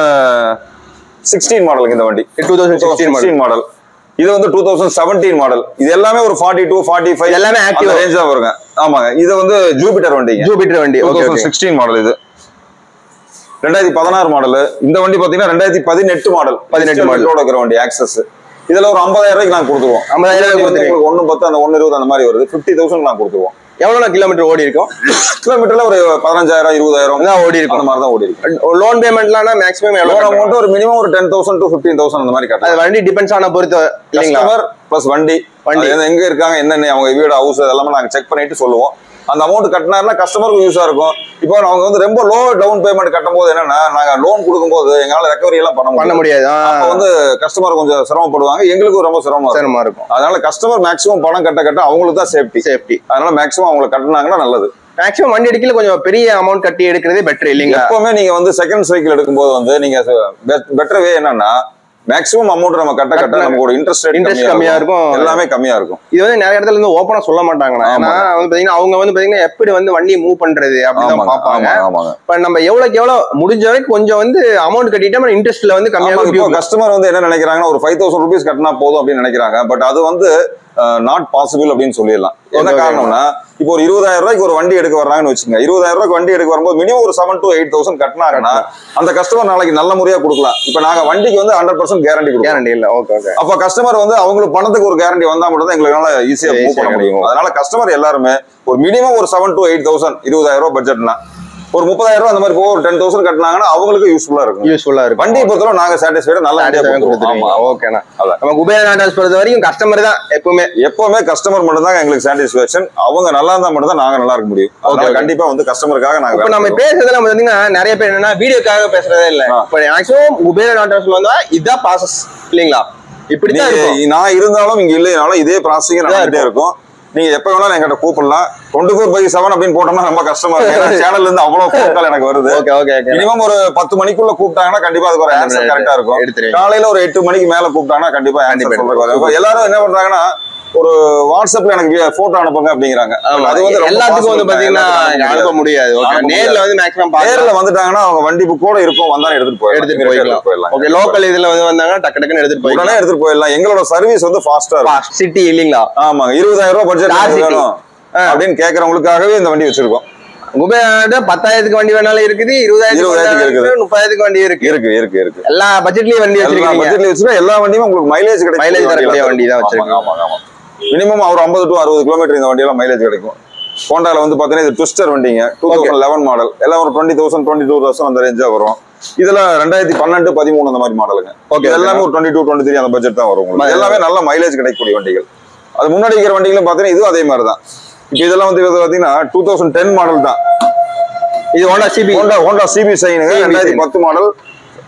சிக்ஸ்டீன் மாடலுங்க இந்த வண்டி two thousand sixteen sixteen model இது வந்து டூ தௌசண்ட் செவன்டீன் மாடல் இது எல்லாமே ஒரு ஃபார்ட்டி டூ ஃபார்ட்டி ஃபைவ் எல்லாமே active. ரேஞ்ச் தான் வருங்க ஆமாங்க இது வந்து ஜூபிட்டர் வண்டிங்க ஜூபிட்டர் வண்டி two okay thousand sixteen model இது ரெண்டாயிரத்தி பதினாறு மாடல் இந்த வண்டி பாத்தீங்கன்னா ரெண்டாயிரத்தி பதினெட்டு மாடல் 18 model. மாடல் இருக்கிற வண்டி ஆக்சஸ் இதுல ஒரு ஐம்பதாயிரம் ரூபாய்க்கு நாங்க கொடுத்துருவோம் 50,000 ரூபாய்க்கு கொடுத்துருவீங்க. ஒன்னு பத்து அந்த ஒன்னு இருபது அந்த மாதிரி வருது ஃபிஃப்டி தௌசண்ட் நாங்க கொடுத்துருவோம் எவ்வளவு கிலோமீட்டர் ஓடி இருக்கும் கிலோமீட்டர்ல ஒரு பதினஞ்சாயிரம் இருபதாயிரம் அதான் ஓடி அந்த இருக்கும் மாதிரி தான் ஓடி இருக்கு லோன் பேமெண்ட்லாம் மேக்ஸிமம் லோன் எவ்வளவு அமௌண்ட் ஒரு மினிமம் ஒரு ten thousand to fifteen thousand அந்த மாதிரி கட்டலாம் அது வண்டி டிபெண்ட்ஸ் ஆன பொறுத்து இல்லைங்களா கஸ்டமர் பிளஸ் வண்டி வண்டி. வண்டி எங்க இருக்காங்க என்னென்ன அவங்க வீடு ஹவுஸ் அதெல்லாமே நாங்க செக் பண்ணிட்டு சொல்லுவோம் அந்த அமௌண்ட் கட்டினாருன்னா கஸ்டமருக்கு யூஸா இருக்கும் இப்போ அவங்க வந்து ரொம்ப லோ டவுன் பேமெண்ட் கட்டும் போது என்னன்னா நாங்க லோன் கொடுக்கும்போது எங்களால ரெக்கவரி எல்லாம் பண்ண பண்ண முடியும் முடியாது ஆ, அப்போ வந்து கஸ்டமர் கொஞ்சம் சிரமப்படுவாங்க எங்களுக்கும் ரொம்ப சிரமமா இருக்கும் சிரமமா இருக்கும் அதனால கஸ்டமர் மேக்ஸிமம் பணம் கட்ட கட்ட அவங்களுக்கு தான் சேஃப்டி சேஃப்டி அதனால மேக்ஸிமம் அவங்களுக்கு கட்டினாங்கன்னா நல்லது மேக்ஸிமம் வண்டி எடுக்கல கொஞ்சம் பெரிய அமௌண்ட் கட்டி எடுக்கிறதே பெட்டர் இல்லைங்களா எப்பவுமே நீங்க வந்து செகண்ட் சைக்கிள் எடுக்கும்போது வந்து நீங்க பெட்டர் வே என்னன்னா மேக்ஸிமம் அமௌண்ட் நம்ம கட்ட கட்ட கட்டினா- நமக்கு ஒரு இன்ட்ரெஸ்ட் interest கம்மியா இருக்கும். எல்லாமே கம்மியா இருக்கும் இது வந்து நிறைய இடத்துல இருந்து ஓப்பனா சொல்ல மாட்டாங்கண்ணா ஏன்னா வந்து பாத்தீங்கன்னா அவங்க வந்து பாத்தீங்கன்னா எப்படி வந்து வண்டியை மூவ் பண்றது அப்படிதான் ஆமாங்க பாப்பாங்க ஆமாங்க ஆமாங்க இப்ப நம்ம எவ்வளவுக்கு எவ்வளவு முடிஞ்ச வரைக்கும் கொஞ்சம் வந்து அமௌண்ட் கட்டிட்டா நம்ம இன்ட்ரெஸ்ட்ல வந்து ஆமா, இப்போ கம்மியாக கஸ்டமர் வந்து என்ன நினைக்கிறாங்கன்னா ஒரு ஃபைவ் தௌசண்ட் ருபீஸ் கட்டினா போதும் அப்படின்னு நினைக்கிறாங்க பட் அது வந்து நாட் பாசிபிள் அப்படின்னு சொல்லிடலாம் என்ன Okay, okay. காரணம்னா இப்போ ஒரு இருபதாயிரம் ரூபாய்க்கு ஒரு வண்டி எடுக்க வர்றாங்கன்னு வச்சுங்க இருபதாயிரம் ரூபாய்க்கு வண்டி எடுக்க வரும்போது மினிமம் ஒரு செவன் டு எயிட் தௌசண்ட் கட்டினாங்கன்னா அந்த கஸ்டமர் நாளைக்கு நல்ல முறையா கொடுக்கலாம் இப்போ நாங்க வண்டிக்கு வந்து ஹண்ட்ரட் பர்சன்ட் கேரண்டி கொடுக்கலாம் கேரண்டி இல்ல ஓகே ஓகே அப்ப கஸ்டமர் வந்து அவங்களுக்கு பணத்துக்கு ஒரு கேரண்டி வந்தா மட்டும் தான் எங்களால ஈஸியா மூவ் பண்ண Easy-ஆ முடியும் அதனால கஸ்டமர் எல்லாருமே ஒரு மினிமம் ஒரு செவன் டு எயிட் தௌசண்ட் இருபதாயிரம் ரூபாய் பட்ஜெட்னா ஒரு முப்பதாயிரம் ரூபாய் அந்த மாதிரி போக ஒரு டென் தௌசண்ட் கட்டினாங்கன்னா அவங்களுக்கு யூஸ்ஃபுல்லா இருக்கும் யூஸ்ஃபுல்லா இருக்கும் வண்டியை பொறுத்தவரை நாங்க சாட்டிஸ்ஃபைடு நல்ல வண்டியா கொடுத்துருவோம். ஆமா. ஓகேண்ணா அதான். நம்ம குபேர நாட்டாஸ் பொறுத்த வரைக்கும் கஸ்டமர் தான் எப்பவுமே எப்பவுமே கஸ்டமர் மட்டும் தான் எங்களுக்கு சாட்டிஸ்பேக்ஷன் அவங்க நல்லா இருந்தா மட்டும் தான் நாங்க நல்லா இருக்க முடியும் அதனால okay. கண்டிப்பா வந்து கஸ்டமருக்காக நாங்க இப்ப வேலை நம்ம செய்வோம். பேசுறதுல பாத்தீங்கன்னா நிறைய பேர் என்னன்னா வீடியோக்காக பேசுறதே இல்ல ஆ. இப்ப மேக்ஸிமம் குபேர நாட்டாஸ் வந்தா இதுதான் ப்ராசஸ் இல்லைங்களா இப்படித்தான் இருக்கும் நீங்க நான் இருந்தாலும் இங்க இல்லைனாலும் இதே ப்ராசஸிங் நடந்துட்டே இருக்கும் நீங்க எப்ப வேணாலும் என்கிட்ட கூப்பிடலாம் டுவெண்ட்டி ஃபோர் பை செவன் அப்படின்னு போட்டோம்னா ரொம்ப கஷ்டமா இருக்கு சேனல்ல இருந்து அவ்வளவு phone call எனக்கு வருது ஓகே ஓகே ஓகே மினிமம் ஒரு பத்து மணிக்குள்ள கூப்பிட்டாங்கன்னா கண்டிப்பா அதுக்கு ஒரு ஆன்சர் கரெக்டா இருக்கும் எடுத்துருவீங்க. காலையில ஒரு எட்டு மணிக்கு மேல கூப்பிட்டாங்கன்னா கண்டிப்பா கண்டிப்பா ஆன்சர் சொல்றதுக்கு வரும். இப்ப எல்லாரும் என்ன பண்றாங்கன்னா ஒரு வாட்ஸ்அப்ல எனக்கு போட்டோ அனுப்புங்க அப்படிங்கிறாங்க ஆமா. அது வந்து ரொம்ப எல்லாத்துக்கும் வந்து possible பாத்தீங்கன்னா எல்லாத்துக்கும் அனுப்ப முடியாது ஓகே அனுப்ப நேர்ல வந்து மேக்ஸிமம் நேர்ல வந்துட்டாங்கன்னா அவங்க வண்டி புக்கோட இருக்கும் வந்தா எடுத்துட்டு போயிடலாம் எடுத்துட்டு இங்க போய்க்கலாம் ஓகே லோக்கல் இதுல வந்து வந்தாங்கன்னா டக்கு டக்குன்னு எடுத்துட்டு உடனே போய்க்கலாம் எடுத்துட்டு போயிடலாம் எங்களோட சர்வீஸ் வந்து ஃபாஸ்டா இருக்கும் சிட்டி இல்லீங்களா ஆமாங்க இருபதாயிரம் ரூபாய் பட்ஜெட் Star City. வேணும் ஆ. அப்படின்னு கேக்குறவங்களுக்காகவே இந்த வண்டி வச்சிருக்கோம் குபேர பத்தாயிரத்துக்கு வண்டி வேணாலும் இருக்குது இருபதாயிரத்துக்கு இருபதாயிரத்துக்கு இருக்குது இருக்குது. முப்பதாயிரத்துக்கு வண்டி இருக்கு இருக்கு இருக்கு இருக்கு எல்லா பட்ஜெட்லயும் வண்டி எல்லா வச்சிருக்கீங்க பட்ஜெட்ல வச்சுன்னா எல்லா வண்டியும் உங்களுக்கு மைலேஜ் கிடைக்கும் Mileage தரக்கூடிய வண்டி தான் வச்சிருக்கீங்க. ஆமாங்க ஆமா மினிமம் ஒரு ஐம்பது டு அறுபது கிலோமீட்டர் இந்த வண்டியெல்லாம் மைலேஜ் கிடைக்கும் ஹோண்டால வந்து பாத்தீங்கன்னா இது ட்விஸ்டர் வண்டிங்க டூ தௌசண்ட் லெவன் மாடல் எல்லாம் ஒரு twenty thousand twenty two thousand அந்த ரேஞ்சா வரும் இதுல ரெண்டாயிரத்தி பன்னெண்டு பதிமூணு அந்த மாதிரி மாடலுங்க Okay, இது எல்லாமே ஒரு டுவெண்ட்டி டூ டுவெண்ட்டி த்ரீ அந்த பட்ஜெட் தான் வரும் உங்களுக்கு. Mileage. எல்லாமே நல்ல மைலேஜ் கிடைக்கக்கூடிய வண்டிகள் அது முன்னாடி இருக்கிற வண்டிகளும் பாத்தீங்கன்னா இதுவும் அதே மாதிரி தான் இப்போ இதெல்லாம் வந்து இது பாத்தீங்கன்னா டூ தௌசண்ட் டென் மாடல் தான் இது Honda CB Honda Honda CB சைனுங்க CB ரெண்டாயிரத்தி sign. பத்து மாடல்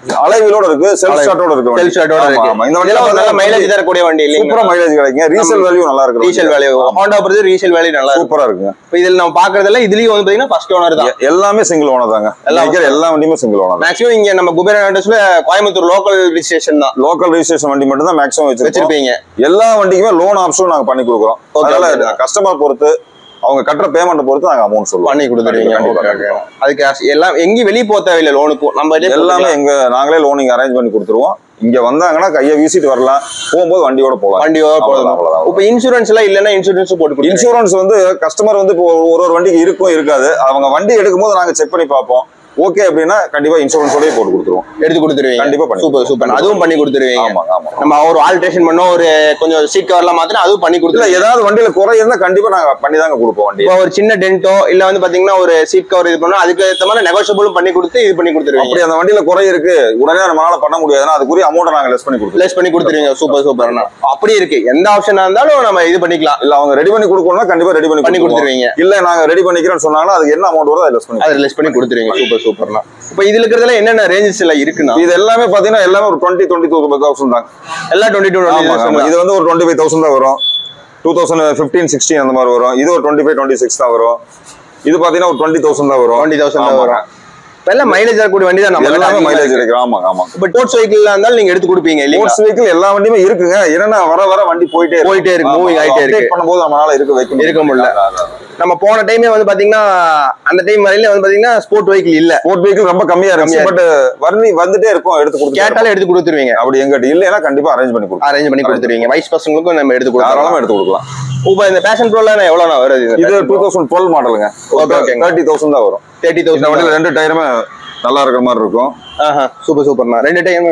அலைவிலோட இருக்கு செல்ஃப் அலை- ஸ்டார்ட்டோட இருக்கு செல்ஃப் ஸ்டார்ட்டோட ஆமா, இருக்கு ஆமா. இந்த இதெல்லாம் ஒரு நல்ல வண்டி மைலேஜ் தரக்கூடிய வண்டி சூப்பரா இல்லைங்களா மைலேஜ் கிடைக்குங்க ரீசேல் வேல்யூ நல்லா இருக்கு ரீசேல் வேல்யூ ஹோண்டா பொறுத்து ரீசேல் வேல்யூ நல்லா இருக்கும் சூப்பரா இருக்குங்க இப்போ இதில் நம்ம பாக்குறதெல்லாம் இதுலயும் வந்து பாத்தீங்கன்னா ஃபர்ஸ்ட் ஓனர் தான் எ- எல்லாமே சிங்கிள் ஓனர் தாங்க எல்லாம் எல்லா எல்லா வண்டியுமே சிங்கிள் ஓனர் தான் மேக்ஸிமம் இங்க நம்ம குபேர ஆட்டோஸ்ல கோயம்புத்தூர் லோக்கல் ரிஜிஸ்ட்ரேஷன் தான் லோக்கல் ரெஜிஸ்ட்ரேஷன் வண்டி மட்டும் தான் மேக்ஸிமம் வச்சிருப்போம் வச்சிருப்பீங்க எல்லா வண்டிக்குமே லோன் ஆப்ஷனும் நாங்க பண்ணி கொடுக்குறோம் Okay, அதனால okay. கஸ்டமர் பொறுத்து அவங்க கட்டுற பேமெண்ட் பொறுத்து நாங்க அமௌண்ட் சொல்லுவோம் பண்ணி கொடுத்துருவீங்க கண்டிப்பா, Okay, கண்டிப்பா. okay. அதுக்கு as- எல்லாம் எங்கேயும் வெளியே போக தேவையில்லை லோனுக்கும் நம்ம இதே எல்லாமே எங்க நாங்களே லோனிங் அரேஞ்ச் பண்ணி கொடுத்துருவோம் இங்க வந்தாங்கன்னா கையை வீசிட்டு வரலாம் போகும்போது வண்டியோட போகலாம் வண்டியோ அவ்வளவுதான், அவ்வளவுதான். இப்போ இன்சூரன்ஸ் எல்லாம் இல்லைன்னா இன்சூரன்ஸ் போட்டு கொடுத்துருவீங்க. இன்சூரன்ஸ் வந்து கஸ்டமர் வந்து இப்போ ஒரு ஒரு வண்டிக்கு இருக்கும் இருக்காது அவங்க வண்டி எடுக்கும்போது நாங்க செக் பண்ணி பார்ப்போம் ஓகே அப்படின்னா கண்டிப்பா இன்சூரன்ஸோடய போட்டு கொடுத்துருவோம் எடுத்து கொடுத்துருவீங்க கண்டிப்பா பண்ணி சூப்பர் சூப்பர் அதுவும் பண்ணி கொடுத்துருவீங்க ஆமாங்க ஆமா நம்ம ஒரு ஆல்ட்ரேஷன் பண்ணோம் ஒரு கொஞ்சம் சீட் கவர்லாம் மாத்தினா அதுவும் பண்ணி இல்ல கொடுத்துருவீங்க ஏதாவது வண்டியில குறை இருந்தா கண்டிப்பா நாங்க பண்ணி தாங்க கொடுப்போம் வண்டி இப்போ ஒரு சின்ன டென்ட்டோ இல்ல வந்து பாத்தீங்கன்னா ஒரு சீட் கவர் இது பண்ணா அதுக்கு ஏத்த மாதிரி நெகோஷியபிளும் பண்ணி கொடுத்து இது பண்ணி கொடுத்துருவீங்க அப்படி அந்த வண்டியில குறை இருக்கு உடனே நம்மளால பண்ண முடியாதுன்னா அதுக்குரிய அமௌண்ட் நாங்க லெஸ் பண்ணி கொடுத்துருவோம் பிளேஸ் பண்ணி கொடுத்துருவீங்க சூப்பர் சூப்பர்னா அப்படி இருக்கு எந்த ஆப்ஷனா இருந்தாலும் நம்ம இது பண்ணிக்கலாம் இல்ல அவங்க ரெடி பண்ணி கொடுக்கணும்னா கண்டிப்பா ரெடி பண்ணி பண்ணி கொடுத்துருவோம். கொடுத்துருவீங்க இல்ல நாங்க ரெடி பண்ணிக்கிறோம்னு சொன்னாங்கன்னா அதுக்கு என்ன அமௌண்ட் வருதோ அதை லெஸ் பண்ணி அதை ரிலீஸ் பண்ணி கொடுத்துருவீங்க சூப்பர் சூப்பர்னா இப்போ இதுல இருக்கிறதுல என்னென்ன ரேஞ்சஸ் எல்லாம் இருக்குன்னா இது எல்லாமே பாத்தீங்கன்னா எல்லாமே ஒரு டுவெண்ட்டி டுவெண்ட்டி டூ தௌசண்ட் தான் எல்லாம் டுவெண்ட்டி டூ ஆமா, ஆமா. இது வந்து ஒரு டுவெண்ட்டி ஃபைவ் தௌசண்ட் தான் வரும் டூ தௌசண்ட் ஃபிஃப்டீன் சிக்ஸ்டீன் அந்த மாதிரி வரும் இது ஒரு டுவெண்ட்டி ஃபைவ் டுவெண்ட்டி சிக்ஸ் தான் வரும் இது பாத்தீங்கன்னா ஒரு டுவெண்ட்டி தௌசண்ட் தான் வரும் டுவெண்ட்டி தௌசண்ட் ஆமாங்க. வரும் இப்போ எல்லாம் மைலேஜ் தரக்கூடிய வண்டி தான் நம்ம எல்லாமே மைலேஜ் கிடைக்கும் ஆமா ஆமா இப்போ ஸ்போர்ட்ஸ் வெஹிக்கிள் இருந்தாலும் நீங்க எடுத்து கொடுப்பீங்க இல்லைங்களா ஸ்போர்ட்ஸ் வெஹிக்கிள் எல்லா வண்டியுமே இருக்குங்க என்னன்னா வர வர வண்டி போயிட்டே இருக்கு. போயிட்டே இருக்கு, ஆமா, moving ஆயிட்டே update இருக்கு. பண்ணும்போது நம்மளால இருக்க வைக்க முடியல. இருக்க முடியல. அதான், அதான். நம்ம போன டைமே வந்து பாத்தீங்கன்னா அந்த டைம் வரையில வந்து பாத்தீங்கன்னா ஸ்போர்ட் வெஹிக்கிள் இல்ல ஸ்போர்ட் வெஹிக்கிள் ரொம்ப கம்மியா இருந்துச்சு கம்மியா பட் வண்டி வந்துட்டே இருக்கும் எடுத்து கொடுத்து கேட்டாலும் எடுத்து கொடுத்துருவீங்க அப்படி எங்கிட்ட இல்லைன்னா கண்டிப்பா அரேஞ்ச் பண்ணி கொடுக்கலாம் அரேஞ்ச் பண்ணி கொடுத்துருவீங்க வைஸ் பசங்களுக்கும் நம்ம எடுத்து கொடுக்கலாம் தாராளமா எடுத்து கொடுக்கலாம் இப்போ இந்த பேஷன் ப்ரோல எவ்வளவு வருது இது டூ தௌசண்ட் டுவெல் மாடலுங்க Okay, okay. தேர்ட்டி தௌசண்ட் தான் வரும் தேர்ட்டி இந்த தௌசண்ட் வண்டியில ரெண்டு டயருமே நல்லா இருக்கிற மாதிரி இருக்கும் சூப்பர் சூப்பர்ண்ணா ரெண்டு டைம்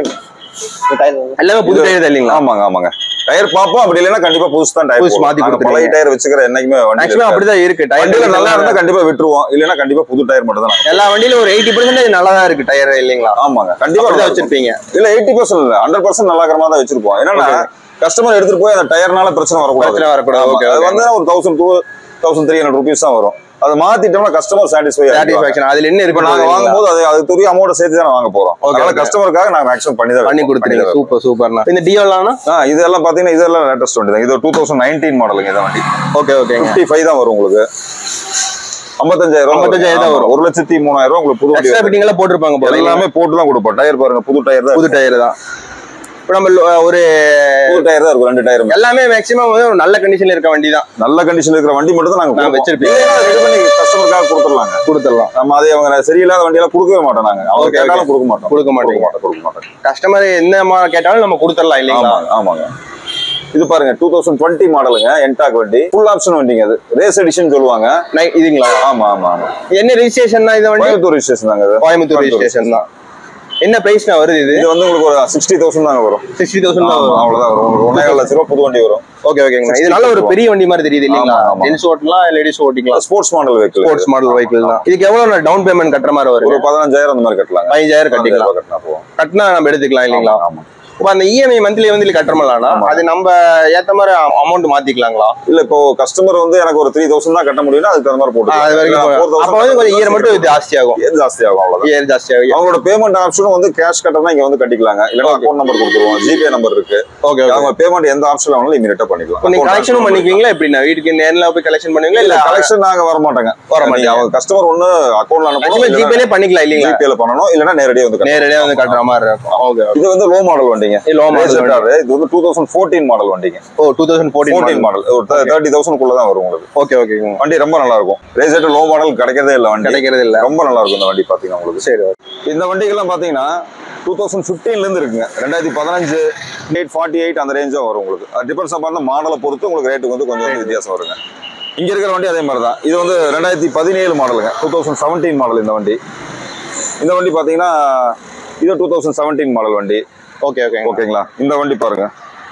எல்லாமே புது டயர் தான் இல்லைங்களா ஆமாங்க ஆமாங்க டயர் பாப்போம் அப்படி இல்லைன்னா கண்டிப்பா புதுசு தான் டயர் புதுசு மாத்தி பழைய கொடுத்துருவீங்க. டயர் வச்சுக்கிற என்னைக்குமே வண்டி மேக்ஸிமம் அப்படிதான் இருக்கு வண்டியில டயர் நல்லா இருந்தா கண்டிப்பா விட்டுருவோம் இல்லைன்னா கண்டிப்பா புது டயர் மட்டும் தான் நாங்க- எல்லா வண்டியிலும் ஒரு எயிட்டி பர்சன்டேஜ் நல்லா தான் இருக்கு டயர் இல்லைங்களா ஆமாங்க கண்டிப்பா அப்படிதான் நல்லா இருக்கும். வச்சிருப்பீங்க இல்ல எயிட்டி பர்சன்ட் இல்ல ஹண்ட்ரட் பர்சன்ட் நல்லா இருக்கிற மாதிரி தான் வச்சிருப்போம் என்னன்னா கஸ்டமர் எடுத்துட்டு போய் அந்த டயர்னால பிரச்சனை வரக்கூடாது பிரச்சனை வரக்கூடாது. ஆமா. Okay, அது okay. வந்து ஒரு thousand two thousand three hundred rupees தான் வரும் அதை மாத்திட்டோம்னா கஸ்டமர் சாட்டிஸ்ஃபை சாட்டிஸ்பாக்சன் அதுல என்ன இப்ப இருக்கு நாங்க வாங்கும்போது அது அதுக்குரிய அமௌண்ட் சேர்த்து தான் வாங்க போறோம் Okay, அதனால okay. கஸ்டமருக்காக நாங்க மேக்ஸிமம் பண்ணி தான் பண்ணி வைப்போம். கொடுத்துருங்க தான் சூப்பர் சூப்பர்ண்ணா இந்த டியோலாம் ஆ இதெல்லாம் பாத்தீங்கன்னா இதெல்லாம் லேட்டஸ்ட் வண்டி தான் இது டூ தௌசண்ட் நைன்டீன் மாடலுங்க இந்த வண்டி ஓகே ஓகேங்க ஃபிஃப்டி ஃபைவ் தான் வரும் உங்களுக்கு ஐம்பத்தஞ்சாயிரம் ரூபாய் 55,000 தான் வரும். ஒரு லட்சத்தி மூணாயிரம் ரூபாய் உங்களுக்கு புது வண்டி எக்ஸ்ட்ரா வரும். ஃபிட்டிங் எல்லாம் போட்டிருப்பாங்க போல எல்லாமே போட்டு தான் கொடுப்போம் டயர் பாருங்க புது டயர் தான் புது டயர் தான் இப்போ நம்ம லோ- ஒரு புது டயர் தான் இருக்கும் ரெண்டு டயரும் எல்லாமே மேக்ஸிமம் வந்து ஒரு நல்ல கண்டிஷன்ல இருக்க வண்டி தான் நல்ல கண்டிஷன் இருக்கிற வண்டி மட்டும் தான் நாங்க நான் கொடுப்போம். வச்சிருப்பேன். இல்லைன்னா ரெடி பண்ணி கஸ்டமருக்காக கொடுத்துடலாங்க கொடுத்துடலாம் நம்ம அதே அவங்க சரியில்லாத வண்டியெல்லாம் கொடுக்கவே மாட்டோம் நாங்க அவங்க Okay, கேட்டாலும் கொடுக்க மாட்டோம் கொடுக்க மாட்டீங்க. மாட்டோம் கொடுக்க மாட்டோம் கஸ்டமர் என்ன மா- கேட்டாலும் நம்ம கொடுத்துடலாம் இல்லைங்களா ஆமாங்க ஆமாங்க இது பாருங்க டூ தௌசண்ட் டுவெண்ட்டி மாடலுங்க என்டாக் வண்டி ஃபுல் ஆப்ஷன் வண்டிங்க அது ரேஸ் எடிஷன் சொல்லுவாங்க நை- இதுங்களா ஆமா ஆமா ஆமா என்ன ரிஜிஸ்ட்ரேஷன் தான் இந்த வண்டி கோயம்புத்தூர் ரிஜிஸ்ட்ரேஷன் தாங்க இது கோயம்புத்தூர் ரிஜிஸ்ட்ரேஷன் தான் என்ன பிரைஸ்னா வருது இது இது வந்து உங்களுக்கு ஒரு சிக்ஸ்டி தௌசண்ட் தாங்க வரும் சிக்ஸ்டி தௌசண்ட் தான் ஆமா, வரும் அவ்வளவுதான் வரும் உங்களுக்கு ஒன்னே லட்ச ரூபா புது வண்டி வரும் ஓகே ஓகேங்க இது நல்ல ஒரு பெரிய வண்டி மாதிரி தெரியுது இல்லைங்களா ஆமா, ஆமா. ஜென்ஸ் ஓட்டலாம் லேடிஸ் ஓட்டிக்கலாம் sports model vehicle sports model vehicle தான் இதுக்கு எவ்வளவு டவுன் பேமெண்ட் கட்டுற மாதிரி ஒரு வரும் பதினஞ்சாயிரம் அந்த மாதிரி கட்டலாங்க பதினஞ்சாயிரம் கட்டிக்கலாம் கட்டினா போகும் கட்டினா நம்ம எடுத்துக்கலாம் இல்லைங்களா ஆமா இப்போ அந்த இஎம்ஐ மந்த்லி வந்து கட்டுறோம்லாம்னா ஆமா. அது நம்ம ஏத்த மாதிரி அமௌண்ட் மாத்திக்கலாங்களா இல்ல இப்போ கஸ்டமர் வந்து எனக்கு ஒரு த்ரீ தௌசண்ட் தான் கட்ட முடியும்னா அதுக்கு தகுந்த மாதிரி போட்டு அது வரைக்கும் போ- அப்ப வந்து கொஞ்சம் இயர் மட்டும் ஜாஸ்தி ஆகும் ஜாஸ்தி ஆகும் அவ்வளவுதான் இயர் ஜாஸ்தி ஆகும் அவங்களோட பேமெண்ட் ஆப்ஷனும் வந்து கேஷ் கட்டணும் இங்க வந்து கட்டிக்கலாங்க இல்லன்னா அக்கௌண்ட் நம்பர் கொடுத்துருவோம் ஜிபே நம்பர் இருக்கு ஓகே ஓகே அவங்க பேமெண்ட் எந்த ஆப்ஷன் வேணாலும் இமீடியட்டா பண்ணிக்கலாம் இப்போ நீங்க கலெக்ஷனும் பண்ணிக்குவீங்களா எப்படின்னா வீட்டுக்கு நேர்ல போய் கலெக்ஷன் பண்ணுவீங்களா இல்ல கலெக்ஷன் நாங்க வர மாட்டோங்க வர நீங்க மாட்டீங்க. அவங்க கஸ்டமர் ஒண்ணு அக்கௌண்ட்ல மேக்ஸிமம் அனுப்பணும் ஜிபேலே பண்ணிக்கலாம் இல்லைங்களா ஜிபேல பண்ணணும் இல்லன்னா நேரடியா வந்து கட்டணும். நேரடியா வந்து கட்டுற மாதிரி இருக்கும் ஓகே இது வந்து லோ மாடல் வண்டிங்க லோ மாடல் Racer இது வந்து டூ தௌசண்ட் ஃபோர்டீன் மாடல் வண்டிங்க ஓ two thousand fourteen fourteen model ஒரு தேர்ட்டி தௌசண்ட் குள்ள தான் வரும் உங்களுக்கு ஓகே ஓகேங்க வண்டி ரொம்ப நல்லா இருக்கும் ரேசர் லோ மாடல் கிடைக்கிறதே இல்ல வண்டி கிடைக்கிறது இல்ல ரொம்ப நல்லா இருக்கும் இந்த வண்டி பாத்தீங்கன்னா உங்களுக்கு சரி okay. இந்த வண்டிகள்லாம் பாத்தீங்கன்னா டூ தௌசண்ட் ஃபிஃப்டீன்ல இருந்து இருக்குங்க ரெண்டாயிரத்தி பதினஞ்சு எயிட் ஃபார்ட்டி எயிட் அந்த ரேஞ்சா வரும் உங்களுக்கு டிபெண்ட்ஸ் அப்பான் அந்த மாடலை பொறுத்து உங்களுக்கு ரேட்டு வந்து கொஞ்சம் வந்து வித்தியாசம் வருங்க இங்க இருக்கிற வண்டி அதே மாதிரி தான் இது வந்து ரெண்டாயிரத்தி பதினேழு மாடலுங்க டூ தௌசண்ட் செவன்டீன் மாடல் இந்த வண்டி இந்த வண்டி பாத்தீங்கன்னா இது டூ தௌசண்ட் செவன்டீன் மாடல் வண்டி ஓகே ஓகே ஓகேங்களா இந்த வண்டி பாருங்க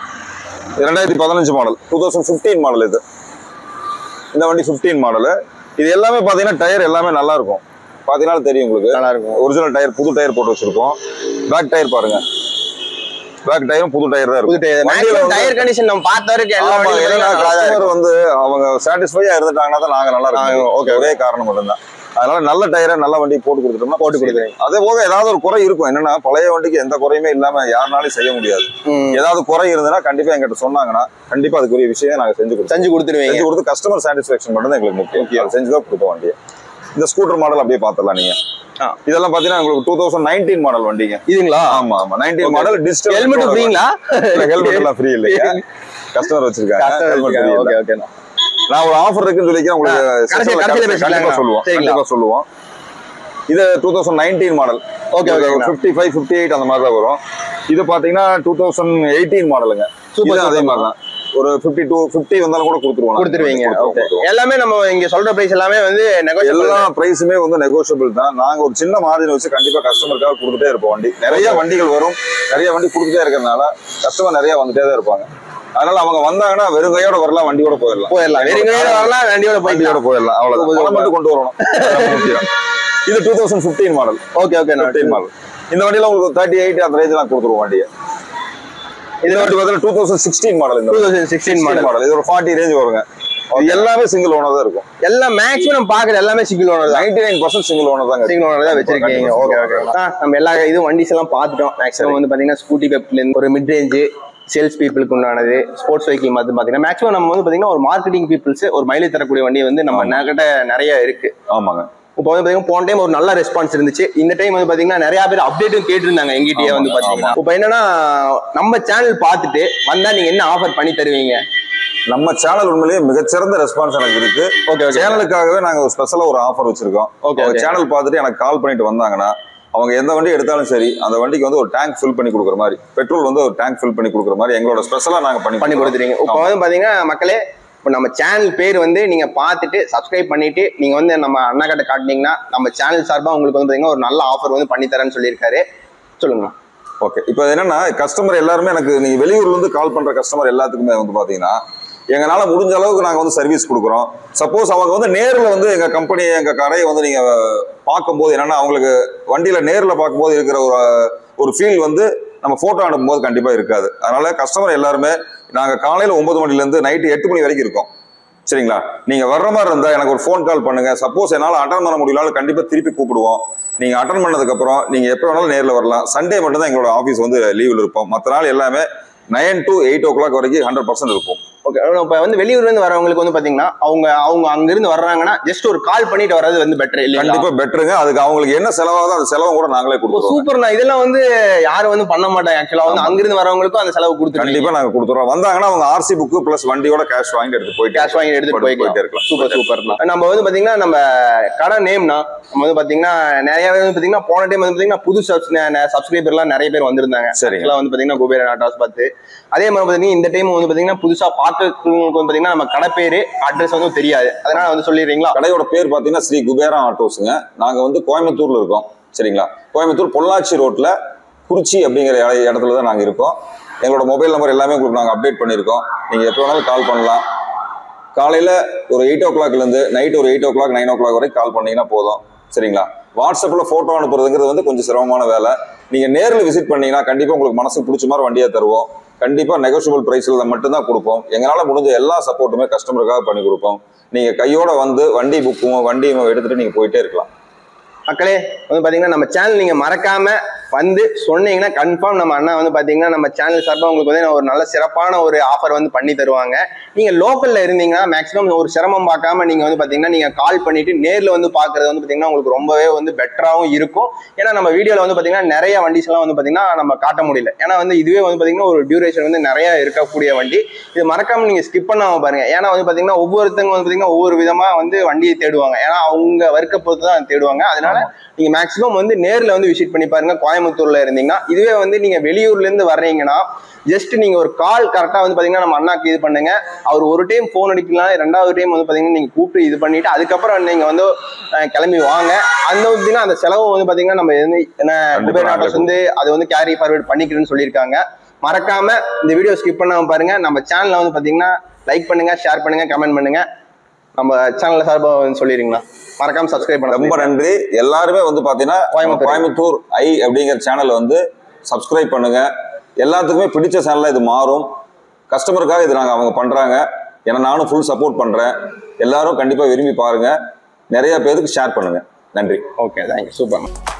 இது ரெண்டாயிரத்தி பதினஞ்சு மாடல் டூ தௌசண்ட் ஃபிஃப்டீன் மாடல் இது இந்த வண்டி ஃபிஃப்டீன் மாடல் இது எல்லாமே பாத்தீங்கன்னா டயர் எல்லாமே நல்லா இருக்கும் பாத்தீங்கன்னா தெரியும் உங்களுக்கு நல்லா இருக்கும் ஒரிஜினல் டயர் புது டயர் போட்டு வச்சிருக்கோம் பேக் டயர் பாருங்க பேக் டயரும் புது டயர் தான் புது இருக்கும் டயர் வண்டியில மேக்ஸிமம் வந்து- டயர் கண்டிஷன் நம்ம பார்த்த வரைக்கும் எல்லா ஆமா, வண்டியும் ஏன்னா நல்லா தான் customer இருக்கும் வந்து அவங்க சாட்டிஸ்ஃபையா இருந்துட்டாங்கன்னா தான் நாங்க நல்லா ஆ, இருக்கோம் okay, ஒரே காரணம் மட்டும்தான் அதனால நல்ல டயரை நல்ல வண்டி போட்டு கொடுத்துட்டோம்னா போட்டு போட்டு கொடுத்துருவீங்க. அதே போக ஏதாவது ஒரு குறை இருக்கும் என்னன்னா பழைய வண்டிக்கு எந்த குறையுமே இல்லாம யாருனாலும் செய்ய முடியாது ம். ஏதாவது குறை இருந்ததுன்னா கண்டிப்பா எங்கிட்ட சொன்னாங்கன்னா கண்டிப்பா அதுக்குரிய விஷயம் நாங்க செஞ்சு கொடுத்தோம் செஞ்சு கொடுத்துருவீங்க செஞ்சு கொடுத்து கஸ்டமர் சாட்டிஸ்ஃபேக்ஷன் மட்டும் தான் எங்களுக்கு முக்கியம் அதை செஞ்சு தான் கொடுப்போம் வண்டியை இந்த ஸ்கூட்டர் மாடல் அப்படியே பார்த்துடலாம் நீங்க ஆ. இதெல்லாம் பாத்தீங்கன்னா உங்களுக்கு டூ தௌசண்ட் நைன்டீன் மாடல் வண்டிங்க இதுங்களா ஆமா ஆமா nineteen Okay. Model digital helmet ஃப்ரீங்களா ஹெல்மெட் எல்லாம் ஃப்ரீ இல்லையா கஸ்டமர் வச்சிருக்காங்க ஹெல்மெட் ஃப்ரீ ஓகே இல்ல ஓகே நான் ஒரு ஆஃபர் இருக்குன்னு சொல்லிக்கிறேன் உங்களுக்கு கடைசி- session ல கடைசியில கண்டிப்பா பேசிக்கலாங்களா? சொல்லுவோம் சரிங்களா? கண்டிப்பா சொல்லுவோம் இது two thousand nineteen model Okay, okay, okay. Fifty five fifty eight அந்த மாதிரி தான் வரும் இது பாத்தீங்கன்னா டூ தௌசண்ட் எயிட்டீன் மாடலுங்க Super, இது அதே super. மாதிரி தான் ஒரு ஃபிஃப்டி டூ ஃபிஃப்டி வந்தாலும் கூட கொடுத்துருவோம் கொடுத்துருவீங்க கொடுத்துருவோம், ஓகே கொடுத்துருவோம். எல்லாமே நம்ம இங்க சொல்ற பிரைஸ் எல்லாமே வந்து negotiable. எல்லா பிரைஸுமே வந்து நெகோஷியபிள் தான் நாங்க ஒரு சின்ன மார்ஜின் வச்சு கண்டிப்பா கஸ்டமருக்காக கொடுத்துட்டே இருப்போம் வண்டி நிறைய வண்டிகள் வரும் நிறைய வண்டி கொடுத்துட்டே இருக்கறனால கஸ்டமர் நிறைய வந்துட்டே தான் இருப்பாங்க அதனால அவங்க வந்தாங்கன்னா வெறும் கையோட வரலாம் வண்டியோட போயிடலாம் போயிடலாம் வேற எங்கேயும் வரலாம் வண்டியோட போயிட்டு வண்டியோட போயிடலாம் அவ்வளவுதான் பணம் மட்டும் கொண்டு வரணும் அதான் முக்கியம். இது two thousand fifteen model okay okay fifteen model இந்த வண்டியில உங்களுக்கு தேர்ட்டி எயிட் அந்த ரேஞ்ச் கொடுத்துருவோம் வண்டியை இந்த வண்டி பார்த்தீங்கன்னா டூ தௌசண்ட் சிக்ஸ்டீன் மாடல் இந்த two thousand sixteen model model இது ஒரு ஃபார்ட்டி ரேஞ்ச் வருங்க இது எல்லாமே சிங்கிள் ஓனர் தான் இருக்கும் எல்லாம் மேக்ஸிமம் பாக்குறது எல்லாமே சிங்கிள் ஓனர் தான் ninety nine percent single owner தாங்க சிங்கிள் ஓனர் தான் வச்சிருக்கீங்க ஓகே ஓகே நம்ம எல்லா இதுவும் வண்டிஸ் எல்லாம் பார்த்துட்டோம் மேக்ஸிமம் வந்து பாத்தீங்கன்னா ஸ்கூட்டி பெப்ட்ல இருந்து ஒரு மிட் ரேஞ்சு சேல்ஸ் பீப்புளுக்கு உண்டானது ஸ்போர்ட்ஸ் வெஹிக்கிள் மாதிரி பாத்தீங்கன்னா மேக்ஸிமம் நம்ம வந்து பாத்தீங்கன்னா ஒரு மார்க்கெட்டிங் பீப்புள்ஸ் ஒரு மைலேஜ் தரக்கூடிய வண்டி வந்து நம்ம கிட்ட நிறைய இருக்கு ஆமாங்க இப்போ வந்து பாத்தீங்கன்னா போன டைம் ஒரு நல்ல ரெஸ்பான்ஸ் இருந்துச்சு இந்த டைம் வந்து பாத்தீங்கன்னா நிறைய பேர் அப்டேட்டும் கேட்டிருந்தாங்க எங்கிட்டயே வந்து ஆமா, பாத்தீங்கன்னா இப்போ என்னன்னா நம்ம சேனல் பார்த்துட்டு வந்தா நீங்க என்ன ஆஃபர் பண்ணி தருவீங்க நம்ம சேனல் உண்மையிலேயே மிகச்சிறந்த ரெஸ்பான்ஸ் எனக்கு இருக்கு ஓகே ஓகே சேனலுக்காகவே நாங்க ஒரு ஸ்பெஷலா ஒரு ஆஃபர் வச்சிருக்கோம் Okay, அவங்க okay. சேனல் பார்த்துட்டு எனக்கு கால் பண்ணிட்டு வந்தாங்கன்னா அவங்க எந்த வண்டி எடுத்தாலும் சரி அந்த வண்டிக்கு வந்து ஒரு டேங்க் ஃபில் பண்ணி கொடுக்குற மாதிரி பெட்ரோல் வந்து ஒரு டேங்க் ஃபில் பண்ணி கொடுக்குற மாதிரி எங்களோட ஸ்பெஷலா நாங்க பண்ணி பண்ணி கொடுத்துறீங்க இப்போ வந்து பாத்தீங்கன்னா மக்களே இப்போ நம்ம சேனல் பேர் வந்து நீங்க பார்த்துட்டு சப்ஸ்கிரைப் பண்ணிட்டு நீங்க வந்து நம்ம அண்ணா கிட்ட காட்டினீங்கன்னா நம்ம சேனல் சார்பா உங்களுக்கு வந்து பாத்தீங்கன்னா ஒரு நல்ல ஆஃபர் வந்து பண்ணி தரேன்னு சொல்லியிருக்காரு சொல்லுங்க ஓகே இப்போ என்னன்னா கஸ்டமர் எல்லாருமே எனக்கு நீங்க வெளியூர்ல இருந்து கால் பண்ற கஸ்டமர் எல்லாத்துக்குமே வந்து பாத்தீங்கன்னா எங்களால முடிஞ்ச அளவுக்கு நாங்க வந்து சர்வீஸ் கொடுக்குறோம் சப்போஸ் அவங்க வந்து நேர்ல வந்து எங்க கம்பெனி எங்க கடையை வந்து நீங்க பார்க்கும்போது என்னன்னா அவங்களுக்கு வண்டியில நேர்ல பார்க்கும்போது இருக்கிற ஒரு ஒரு ஃபீல் வந்து நம்ம போட்டோ அனுப்பும்போது கண்டிப்பா இருக்காது அதனால கஸ்டமர் எல்லாருமே நாங்க காலையில ஒன்பது மணில இருந்து நைட்டு எட்டு மணி வரைக்கும் இருக்கோம் சரிங்களா நீங்க வர்ற மாதிரி இருந்தா எனக்கு ஒரு ஃபோன் கால் பண்ணுங்க சப்போஸ் என்னால அட்டன் பண்ண முடியலனாலும் கண்டிப்பா திருப்பி கூப்பிடுவோம் நீங்க அட்டன் பண்ணதுக்கு அப்புறம் நீங்க எப்ப வேணாலும் நேர்ல வரலாம் சண்டே மட்டும் தான் எங்களோட ஆஃபீஸ் வந்து லீவ்ல இருப்போம் மற்ற நாள் எல்லாமே nine to eight o'clock வரைக்கும் ஹண்ட்ரட் பர்சன்ட் இருக்கும் ஓகே இப்போ வந்து வெளியூர்ல இருந்து வரவங்களுக்கு வந்து பாத்தீங்கன்னா அவங்க அவங்க அங்க இருந்து வர்றாங்கன்னா ஜஸ்ட் ஒரு கால் பண்ணிட்டு வர்றது வந்து பெட்டர் இல்லையா கண்டிப்பா பெட்டருங்க அதுக்கு அவங்களுக்கு என்ன செலவாகுதோ அந்த செலவும் கூட நாங்களே கொடுத்துருவோம் சூப்பர்ண்ணா இதெல்லாம் வந்து யாரும் வந்து பண்ண மாட்டாங்க ஆக்சுவலா வந்து அங்கிருந்து வரவங்களுக்கும் அந்த செலவு கொடுத்துருக்கீங்க கண்டிப்பா நாங்க கொடுத்துருவோம் வந்தாங்கன்னா அவங்க ஆர்சி புக்கு பிளஸ் வண்டியோட கேஷ் வாங்கிட்டு எடுத்து போயிட்டு கேஷ் வாங்கி எடுத்துட்டு போயிட்டே போய்க்கலாம் இருக்கலாம். சூப்பர் சூப்பர்ண்ணா நம்ம வந்து பாத்தீங்கன்னா நம்ம கடை நேம்னா நம்ம வந்து பாத்தீங்கன்னா நிறைய பேர் வந்து பாத்தீங்கன்னா போன டைம் வந்து பாத்தீங்கன்னா புது சப்ஸ்கிரைபர்லாம் நிறைய பேர் வந்திருந்தாங்க சரிங்க ஆக்சுவலா வந்து பாத்தீங்கன்னா குபேர நாட்டாஸ் பார்த்து அதே மாதிரி பாத்தீங்கன்னா இந்த டைம் வந்து பாத்தீங்கன்னா புதுசா பார்க்கறவங்களுக்கு வந்து பாத்தீங்கன்னா நம்ம கடை பேரு அட்ரஸ் வந்து தெரியாது அதனால வந்து சொல்லிடுறீங்களா கடையோட பேர் பாத்தீங்கன்னா ஸ்ரீ குபேரா ஆட்டோஸுங்க நாங்க வந்து கோயம்புத்தூர்ல இருக்கோம் சரிங்களா கோயம்புத்தூர் பொள்ளாச்சி ரோட்ல குறிச்சி அப்படிங்கிற இட- இடத்துல தான் நாங்க இருக்கோம் எங்களோட மொபைல் நம்பர் எல்லாமே உங்களுக்கு நாங்க அப்டேட் பண்ணியிருக்கோம் நீங்க எப்போ வேணாலும் கால் பண்ணலாம் காலையில ஒரு எயிட் ஓ கிளாக்ல இருந்து நைட் ஒரு eight o'clock nine o'clock வரைக்கும் கால் பண்ணீங்கன்னா போதும் சரிங்களா வாட்ஸ்அப்ல போட்டோ அனுப்புறதுங்கிறது வந்து கொஞ்சம் சிரமமான வேலை நீங்க நேர்ல விசிட் பண்ணீங்கன்னா கண்டிப்பா உங்களுக்கு மனசுக்கு பிடிச்ச மாதிரி வண்டியை தருவோம் கண்டிப்பா நெகோஷியபிள் பிரைஸ்ல மட்டும்தான் கொடுப்போம் எங்களால முடிஞ்ச எல்லா சப்போர்ட்டுமே கஸ்டமருக்காக பண்ணி கொடுப்போம் நீங்க கையோட வந்து வண்டி புக்கும் வண்டி எடுத்துட்டு நீங்க போயிட்டே இருக்கலாம் மக்களே வந்து பாத்தீங்கன்னா நம்ம சேனல் நீங்க மறக்காம வந்து சொன்னீங்கன்னா கன்ஃபார்ம் நம்ம அண்ணா வந்து பாத்தீங்கன்னா நம்ம சேனல் சார்பா உங்களுக்கு வந்து ஒரு நல்ல சிறப்பான ஒரு ஆஃபர் வந்து பண்ணி தருவாங்க நீங்க லோக்கல்ல இருந்தீங்கன்னா மேக்ஸிமம் ஒரு சிரமம் பார்க்காம நீங்க வந்து பாத்தீங்கன்னா நீங்க கால் பண்ணிட்டு நேர்ல வந்து பாக்குறது வந்து பாத்தீங்கன்னா உங்களுக்கு ரொம்பவே வந்து பெட்டராகவும் இருக்கும் ஏன்னா நம்ம வீடியோல வந்து பாத்தீங்கன்னா நிறைய வண்டிஸ் எல்லாம் வந்து பாத்தீங்கன்னா நம்ம காட்ட முடியல ஏன்னா வந்து இதுவே வந்து பாத்தீங்கன்னா ஒரு டியூரேஷன் வந்து நிறைய இருக்கக்கூடிய வண்டி இது மறக்காம நீங்க ஸ்கிப் பண்ணாம பாருங்க ஏன்னா வந்து பாத்தீங்கன்னா ஒவ்வொருத்தவங்க வந்து பாத்தீங்கன்னா ஒவ்வொரு விதமா வந்து வண்டியை தேடுவாங்க ஏன்னா அவங்க வர்க்க பொறுத்து தான் தேடுவாங்க அதனால நீங்க மேக்ஸிமம் வந்து நேர்ல வந்து விசிட் பண்ணி பாருங்க கோயம்புத்தூர்ல இருந்தீங்கன்னா இதுவே வந்து நீங்க வெளியூர்ல இருந்து வர்றீங்கன்னா ஜஸ்ட் நீங்க ஒரு கால் கரெக்டா வந்து பாத்தீங்கன்னா நம்ம அண்ணாக்கு இது பண்ணுங்க அவர் ஒரு டைம் ஃபோன் அடிக்கலாம் ரெண்டாவது டைம் வந்து பாத்தீங்கன்னா நீங்க கூப்பிட்டு இது பண்ணிட்டு அதுக்கப்புறம் நீங்க வந்து அஹ், கிளம்பி வாங்க அந்த பார்த்தீங்கன்னா அந்த செலவு வந்து பாத்தீங்கன்னா நம்ம எது- என்ன கண்டிப்பா குபேர் ஆட்டோஸ் வந்து அதை வந்து கேரி ஃபார்வர்ட் பண்ணிக்கிறேன்னு சொல்லியிருக்காங்க மறக்காம இந்த வீடியோ ஸ்கிப் பண்ணாம பாருங்க நம்ம சேனல்ல வந்து பாத்தீங்கன்னா லைக் பண்ணுங்க ஷேர் பண்ணுங்க கமெண்ட் பண்ணுங்க நம்ம சேனல்ல சார்பா வந்து சொல்லிடுங்களா மறக்காம சப்ஸ்கிரைப் ரொம்ப பண்ணுங்க நன்றி எல்லாருமே வந்து பாத்தீங்கன்னா கோயம்புத்தூர். கோயம்புத்தூர் ஐ அப்படிங்கிற சேனல் வந்து சப்ஸ்கிரைப் பண்ணுங்க எல்லாத்துக்குமே பிடிச்ச சேனல்ல இது மாறும் கஸ்டமருக்காக இது நாங்க அவங்க பண்றாங்க ஏன்னா நானும் ஃபுல் சப்போர்ட் பண்றேன் எல்லாரும் கண்டிப்பா விரும்பி பாருங்க நிறைய பேருக்கு ஷேர் பண்ணுங்க நன்றி ஓகே தேங்க்யூ சூப்பர்